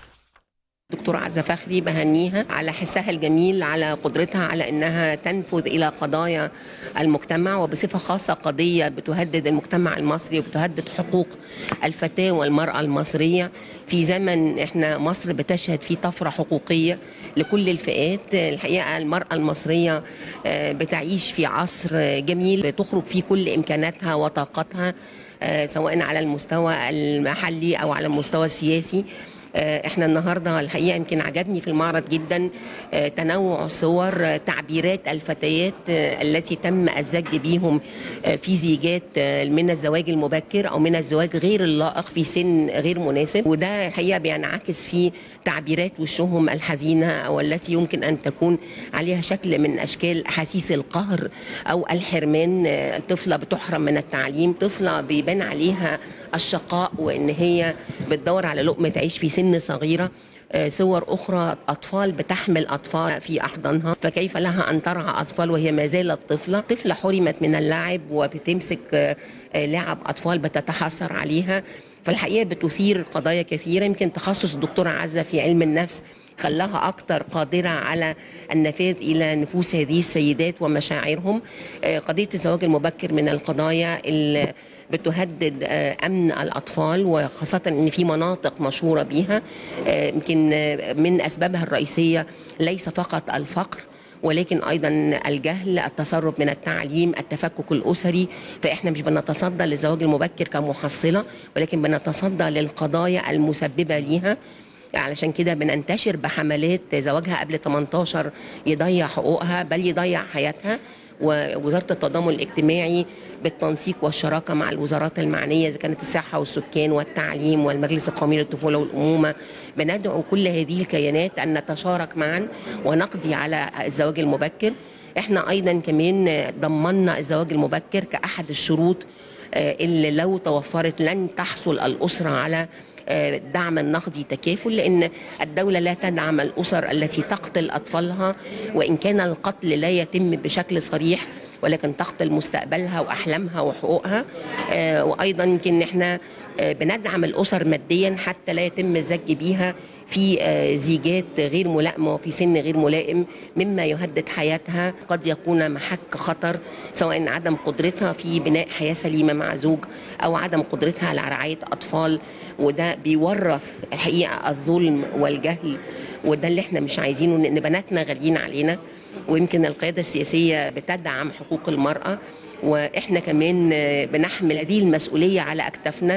دكتورة عزة فخري بهنيها على حسها الجميل على قدرتها على انها تنفذ الى قضايا المجتمع وبصفة خاصة قضية بتهدد المجتمع المصري وبتهدد حقوق الفتاة والمرأة المصرية في زمن احنا مصر بتشهد فيه طفرة حقوقية لكل الفئات الحقيقة المرأة المصرية آه، بتعيش في عصر جميل بتخرج فيه كل امكاناتها وطاقتها آه، سواء على المستوى المحلي او على المستوى السياسي آه، احنا النهارده الحقيقه يمكن عجبني في المعرض جدا آه، تنوع صور آه، تعبيرات الفتيات آه، التي تم الزج بيهم آه، في زيجات آه، من الزواج المبكر او من الزواج غير اللائق في سن غير مناسب وده الحقيقه بينعكس في تعبيرات وشهم الحزينه او التي يمكن ان تكون عليها شكل من اشكال احاسيس القهر او الحرمان آه، طفله بتحرم من التعليم طفله بيبان عليها الشقاء وان هي بتدور على لقمه عيش في سن صغيره آه، صور اخرى اطفال بتحمل اطفال في احضانها فكيف لها ان ترعى اطفال وهي ما زالت طفله طفله حرمت من اللعب وبتمسك آه، آه، لعب اطفال بتتحسر عليها فالحقيقه بتثير قضايا كثيره يمكن تخصص الدكتوره عزه في علم النفس خلاها أكثر قادرة على النفاذ إلى نفوس هذه السيدات ومشاعرهم آه، قضية الزواج المبكر من القضايا اللي بتهدد آه، أمن الأطفال وخاصة أن في مناطق مشهورة بيها آه، يمكن آه، من أسبابها الرئيسية ليس فقط الفقر ولكن ايضا الجهل التسرب من التعليم التفكك الاسري فاحنا مش بنتصدى للزواج المبكر كمحصله ولكن بنتصدى للقضايا المسببه ليها علشان كده بننتشر بحملات زواجها قبل 18 يضيع حقوقها بل يضيع حياتها ووزاره التضامن الاجتماعي بالتنسيق والشراكه مع الوزارات المعنيه اذا كانت الصحه والسكان والتعليم والمجلس القومي للطفوله والامومه بندعو كل هذه الكيانات ان نتشارك معا ونقضي على الزواج المبكر احنا ايضا كمان ضمننا الزواج المبكر كاحد الشروط آه، اللي لو توفرت لن تحصل الاسره على آه، الدعم النقدي تكافل لان الدوله لا تدعم الاسر التي تقتل اطفالها وان كان القتل لا يتم بشكل صريح ولكن تقتل مستقبلها واحلامها وحقوقها آه، وايضا يمكن احنا آه، بندعم الاسر ماديا حتى لا يتم الزج بيها في آه، زيجات غير ملائمه وفي سن غير ملائم مما يهدد حياتها قد يكون محك خطر سواء عدم قدرتها في بناء حياه سليمه مع زوج او عدم قدرتها على رعايه اطفال وده بيورث الحقيقه الظلم والجهل وده اللي احنا مش عايزينه لان بناتنا غاليين علينا ويمكن القياده السياسيه بتدعم حقوق المراه واحنا كمان آه، بنحمل هذه المسؤوليه على اكتافنا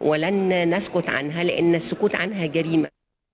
ولن نسكت عنها لان السكوت عنها جريمه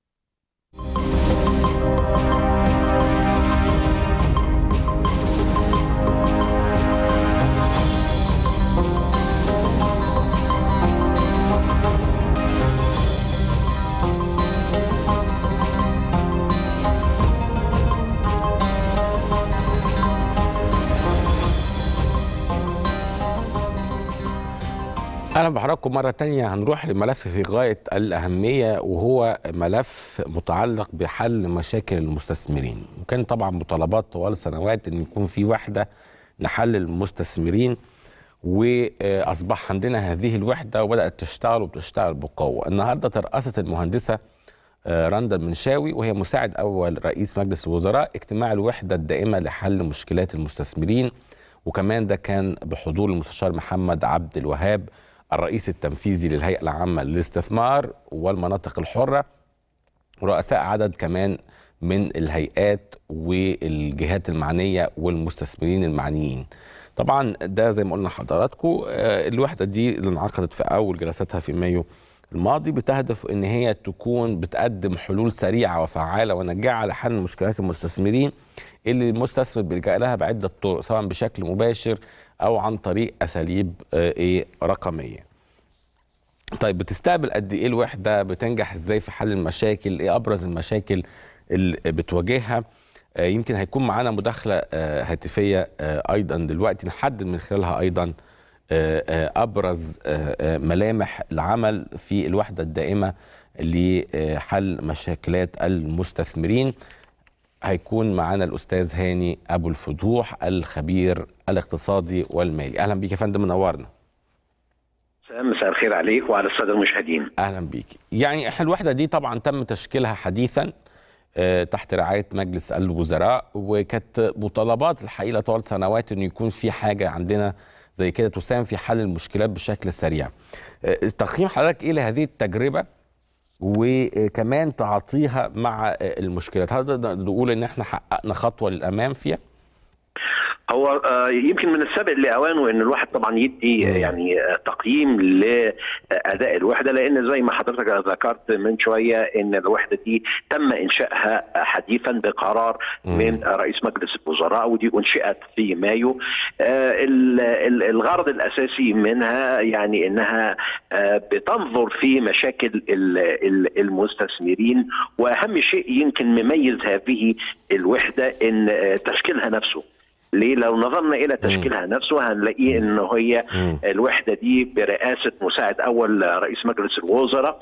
اهلا بحضراتكم مره تانية هنروح لملف في غايه الاهميه وهو ملف متعلق بحل مشاكل المستثمرين وكان طبعا مطالبات طوال السنوات ان يكون في وحده لحل المستثمرين واصبح عندنا هذه الوحده وبدات تشتغل وبتشتغل بقوه النهارده ترأست المهندسه آه، رندا المنشاوي وهي مساعد اول رئيس مجلس الوزراء اجتماع الوحده الدائمه لحل مشكلات المستثمرين وكمان ده كان بحضور المستشار محمد عبد الوهاب الرئيس التنفيذي للهيئه العامه للاستثمار والمناطق الحره ورؤساء عدد كمان من الهيئات والجهات المعنيه والمستثمرين المعنيين. طبعا ده زي ما قلنا لحضراتكم آه، الوحده دي اللي انعقدت في اول جلساتها في مايو الماضي بتهدف ان هي تكون بتقدم حلول سريعه وفعاله وناجعه لحل مشكلات المستثمرين اللي المستثمر بيلجا لها بعده طرق سواء بشكل مباشر او عن طريق اساليب آه، ايه رقميه. طيب بتستقبل قد ايه الوحده بتنجح ازاي في حل المشاكل ايه ابرز المشاكل اللي بتواجهها آه، يمكن هيكون معانا مداخله آه، هاتفيه آه، ايضا دلوقتي نحدد من خلالها ايضا آه، آه، ابرز آه، آه، ملامح العمل في الوحده الدائمه لحل مشاكلات المستثمرين هيكون معانا الاستاذ هاني ابو الفتوح الخبير الاقتصادي والمالي اهلا بيك يا فندم منورنا
مساء الخير عليك وعلى الساده المشاهدين
اهلا بيك يعني احنا الوحده دي طبعا تم تشكيلها حديثا آه، تحت رعايه مجلس الوزراء وكانت مطالبات الحقيقه طوال سنوات انه يكون في حاجه عندنا زي كده تساهم في حل المشكلات بشكل سريع. آه، تقييم حضرتك ايه لهذه التجربه وكمان تعاطيها مع آه، المشكلات هل نقدر نقول ان احنا حققنا خطوه للامام فيها؟
هو آه، يمكن من السابق لاوانه ان الواحد طبعا يدي آه، يعني آه، تقييم لاداء الوحده لان زي ما حضرتك ذكرت من شويه ان الوحده دي تم انشائها حديثا بقرار من رئيس مجلس الوزراء ودي انشئت في مايو آه، ال- ال- الغرض الاساسي منها يعني انها آه، بتنظر في مشاكل ال- ال- المستثمرين واهم شيء يمكن مميز هذه الوحده ان آه، تشكيلها نفسه ليه لو نظرنا الى تشكيلها نفسه هنلاقيه ان هي الوحده دي برئاسه مساعد اول رئيس مجلس الوزراء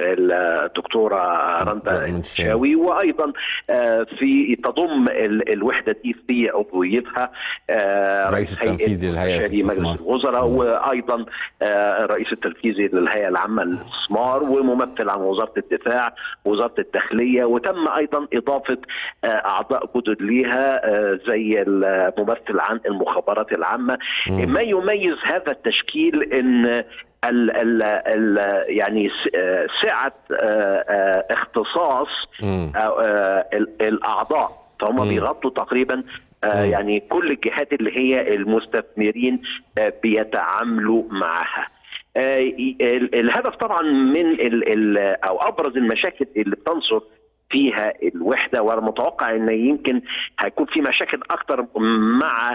الدكتوره رندا المنشاوي وايضا آه، في تضم ال- الوحده دي في عضويتها آه،
رئيس التنفيذي للهيئة
مستشاري مجلس
الاستثمار.
الوزراء وايضا آه، الرئيس التنفيذي للهيئه العامه للاستثمار وممثل عن وزاره الدفاع وزاره الداخليه وتم ايضا اضافه آه، اعضاء جدد ليها آه، زي الممثل عن المخابرات العامه ما يميز هذا التشكيل ان ال ال ال يعني س- آه، سعه آه، آه، اختصاص آه، آه، ال- الاعضاء فهم بيغطوا تقريبا آه، يعني كل الجهات اللي هي المستثمرين آه، بيتعاملوا معها آه، ي- ال- الهدف طبعا من ال ال او ابرز المشاكل اللي بتنصر فيها الوحده وانا متوقع ان يمكن هيكون في مشاكل اكتر مع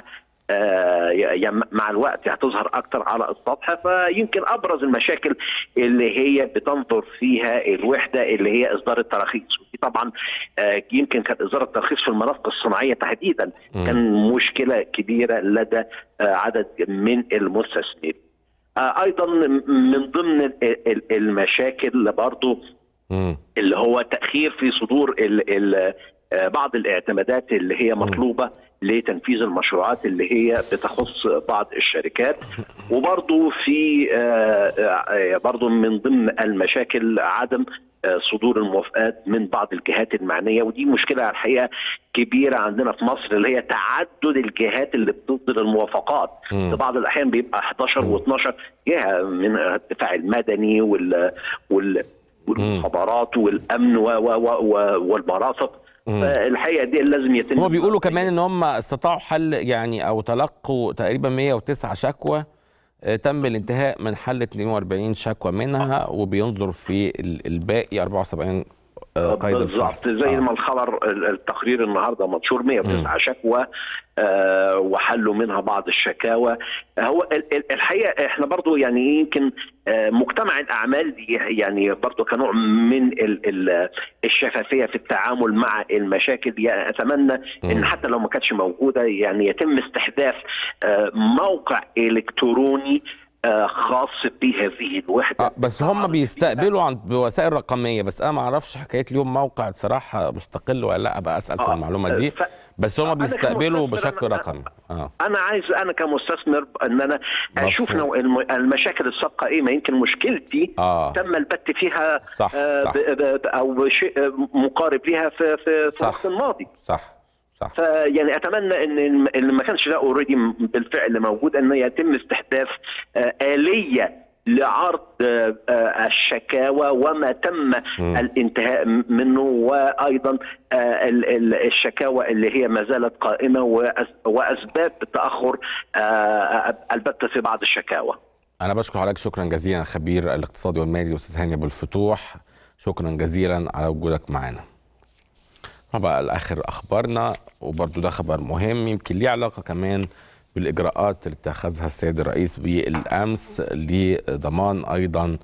آه، يعني مع الوقت هتظهر اكتر على السطح فيمكن ابرز المشاكل اللي هي بتنظر فيها الوحده اللي هي اصدار التراخيص ودي طبعا آه، يمكن كان اصدار الترخيص في المناطق الصناعيه تحديدا
مم.
كان مشكله كبيره لدى آه، عدد من المستثمرين آه، ايضا من ضمن ال- ال- المشاكل برضو اللي هو تاخير في صدور ال ال آه، بعض الاعتمادات اللي هي مطلوبه لتنفيذ المشروعات اللي هي بتخص بعض الشركات وبرضو في آه، آه، برضو من ضمن المشاكل عدم آه، صدور الموافقات من بعض الجهات المعنيه ودي مشكله الحقيقه كبيره عندنا في مصر اللي هي تعدد الجهات اللي بتصدر الموافقات
مم.
في بعض الاحيان بيبقى 11 و12 جهه من الدفاع المدني وال وال والمخابرات والامن و و و و والمرافق
مم.
فالحقيقه دي لازم يتم
هو بيقولوا كمان ان هم استطاعوا حل يعني او تلقوا تقريبا 109 شكوى آه، تم الانتهاء من حل 42 شكوى منها وبينظر في ال- الباقي 74 آه، قيد
بالظبط
الفحص
زي ما الخبر ال- التقرير النهارده منشور 109 شكوى آه وحلوا منها بعض الشكاوى آه، هو ال- ال- الحقيقه احنا برضو يعني يمكن آه مجتمع الاعمال دي يعني برضو كنوع من ال ال الشفافيه في التعامل مع المشاكل يعني اتمنى ان حتى لو ما كانتش موجوده يعني يتم استحداث آه موقع الكتروني آه خاص بهذه الوحده
آه، بس هم بيستقبلوا عن بوسائل رقميه بس انا ما اعرفش حكايه ليهم موقع صراحه مستقل ولا لا ابقى اسال في المعلومه دي
ف-
بس هم بيستقبلوا
كمستثمر
بشكل
أنا-
رقمي اه
انا عايز انا كمستثمر ان انا اشوف
مفهوم.
نوع الم- المشاكل السابقه ايه ما يمكن مشكلتي
آه.
تم البت فيها
صح،
آه
صح.
ب- ب- او شيء مقارب ليها في في, في
صح.
الوقت الماضي
صح صح
فيعني اتمنى ان الم- اللي ما كانش ده اوريدي بالفعل موجود ان يتم استحداث آه اليه لعرض آه، آه، الشكاوى وما تم
مم.
الانتهاء منه وايضا آه، ال- ال- الشكاوى اللي هي ما زالت قائمه وأس- واسباب تاخر آه، البت في بعض الشكاوى.
انا بشكر حضرتك شكرا جزيلا خبير الاقتصادي والمالي استاذ هاني ابو الفتوح شكرا جزيلا على وجودك معنا طبعا الاخر اخبارنا وبرضو ده خبر مهم يمكن ليه علاقه كمان بالاجراءات اللي اتخذها السيد الرئيس بالامس لضمان ايضا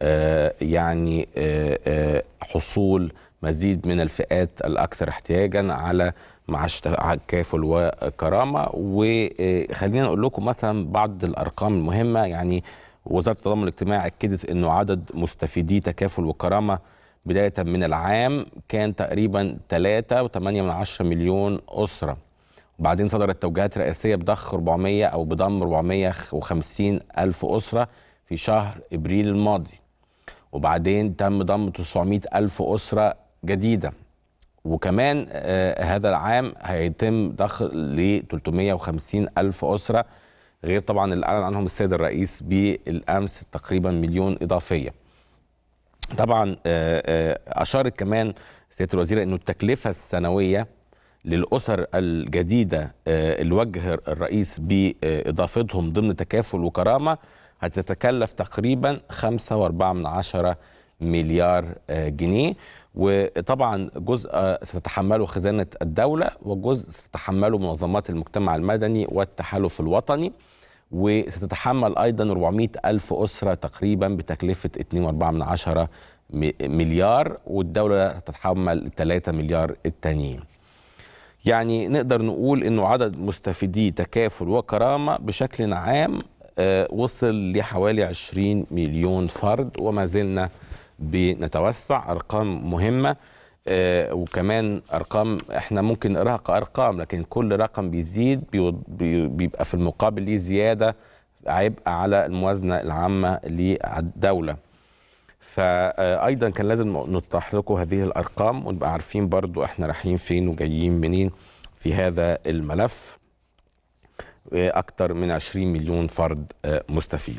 آه، يعني آه، آه، حصول مزيد من الفئات الاكثر احتياجا على معاش تكافل وكرامه وخلينا نقول لكم مثلا بعض الارقام المهمه يعني وزاره التضامن الاجتماعي اكدت انه عدد مستفيدي تكافل وكرامه بدايه من العام كان تقريبا 3.8 مليون اسره وبعدين صدرت توجيهات رئاسيه بضخ 400 او بضم 450 الف اسره في شهر ابريل الماضي وبعدين تم ضم 900 الف اسره جديده وكمان آه هذا العام هيتم ضخ ل 350 الف اسره غير طبعا اللي اعلن عنهم السيد الرئيس بالامس تقريبا مليون اضافيه طبعا آه آه اشارت كمان سياده الوزيره انه التكلفه السنويه للاسر الجديده آه اللي وجه الرئيس باضافتهم ضمن تكافل وكرامه هتتكلف تقريبا 5.4 مليار آه جنيه وطبعا جزء ستتحمله خزانه الدوله وجزء ستتحمله منظمات المجتمع المدني والتحالف الوطني وستتحمل ايضا 400 الف اسره تقريبا بتكلفه 2.4 مليار والدوله تتحمل 3 مليار التانيين يعني نقدر نقول انه عدد مستفيدي تكافل وكرامه بشكل عام آه وصل لحوالي 20 مليون فرد وما زلنا بنتوسع ارقام مهمه آه وكمان ارقام احنا ممكن نقراها كارقام لكن كل رقم بيزيد بيبقى في المقابل ليه زياده عبء على الموازنه العامه للدوله فايضا كان لازم نطرح لكم هذه الارقام ونبقى عارفين برضو احنا رايحين فين وجايين منين في هذا الملف اكثر من 20 مليون فرد مستفيد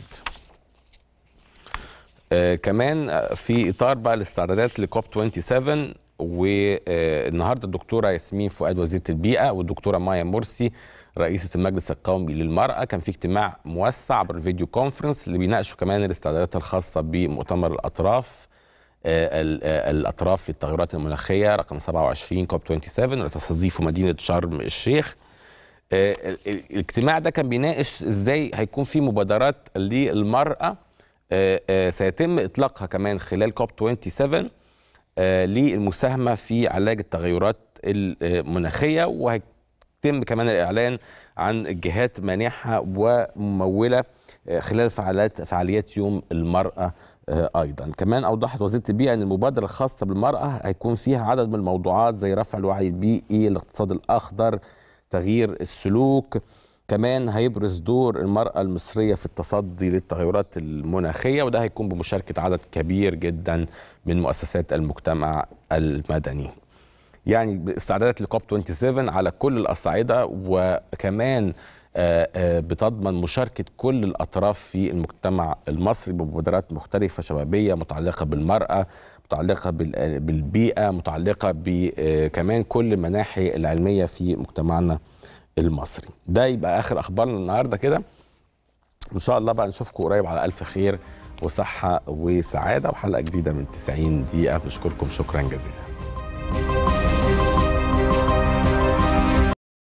كمان في اطار بقى الاستعدادات لكوب 27 والنهارده الدكتوره ياسمين فؤاد وزيره البيئه والدكتوره مايا مرسي رئيسة المجلس القومي للمرأة كان في اجتماع موسع عبر الفيديو كونفرنس اللي بيناقشوا كمان الاستعدادات الخاصة بمؤتمر الأطراف الأطراف للتغيرات المناخية رقم 27 كوب 27 اللي تستضيفه مدينة شرم الشيخ الاجتماع ده كان بيناقش ازاي هيكون في مبادرات للمرأة سيتم إطلاقها كمان خلال كوب 27 للمساهمة في علاج التغيرات المناخية وهيكون يتم كمان الاعلان عن الجهات مانحه ومموله خلال فعاليات فعاليات يوم المراه ايضا كمان اوضحت وزيره البيئه ان المبادره الخاصه بالمراه هيكون فيها عدد من الموضوعات زي رفع الوعي البيئي الاقتصاد الاخضر تغيير السلوك كمان هيبرز دور المرأة المصرية في التصدي للتغيرات المناخية وده هيكون بمشاركة عدد كبير جدا من مؤسسات المجتمع المدني يعني استعدادات لكوب 27 على كل الاصعده وكمان بتضمن مشاركه كل الاطراف في المجتمع المصري بمبادرات مختلفه شبابيه متعلقه بالمراه متعلقه بالبيئه متعلقه بكمان كل المناحي العلميه في مجتمعنا المصري ده يبقى اخر اخبارنا النهارده كده ان شاء الله بقى نشوفكم قريب على الف خير وصحه وسعاده وحلقه جديده من 90 دقيقه بشكركم شكرا جزيلا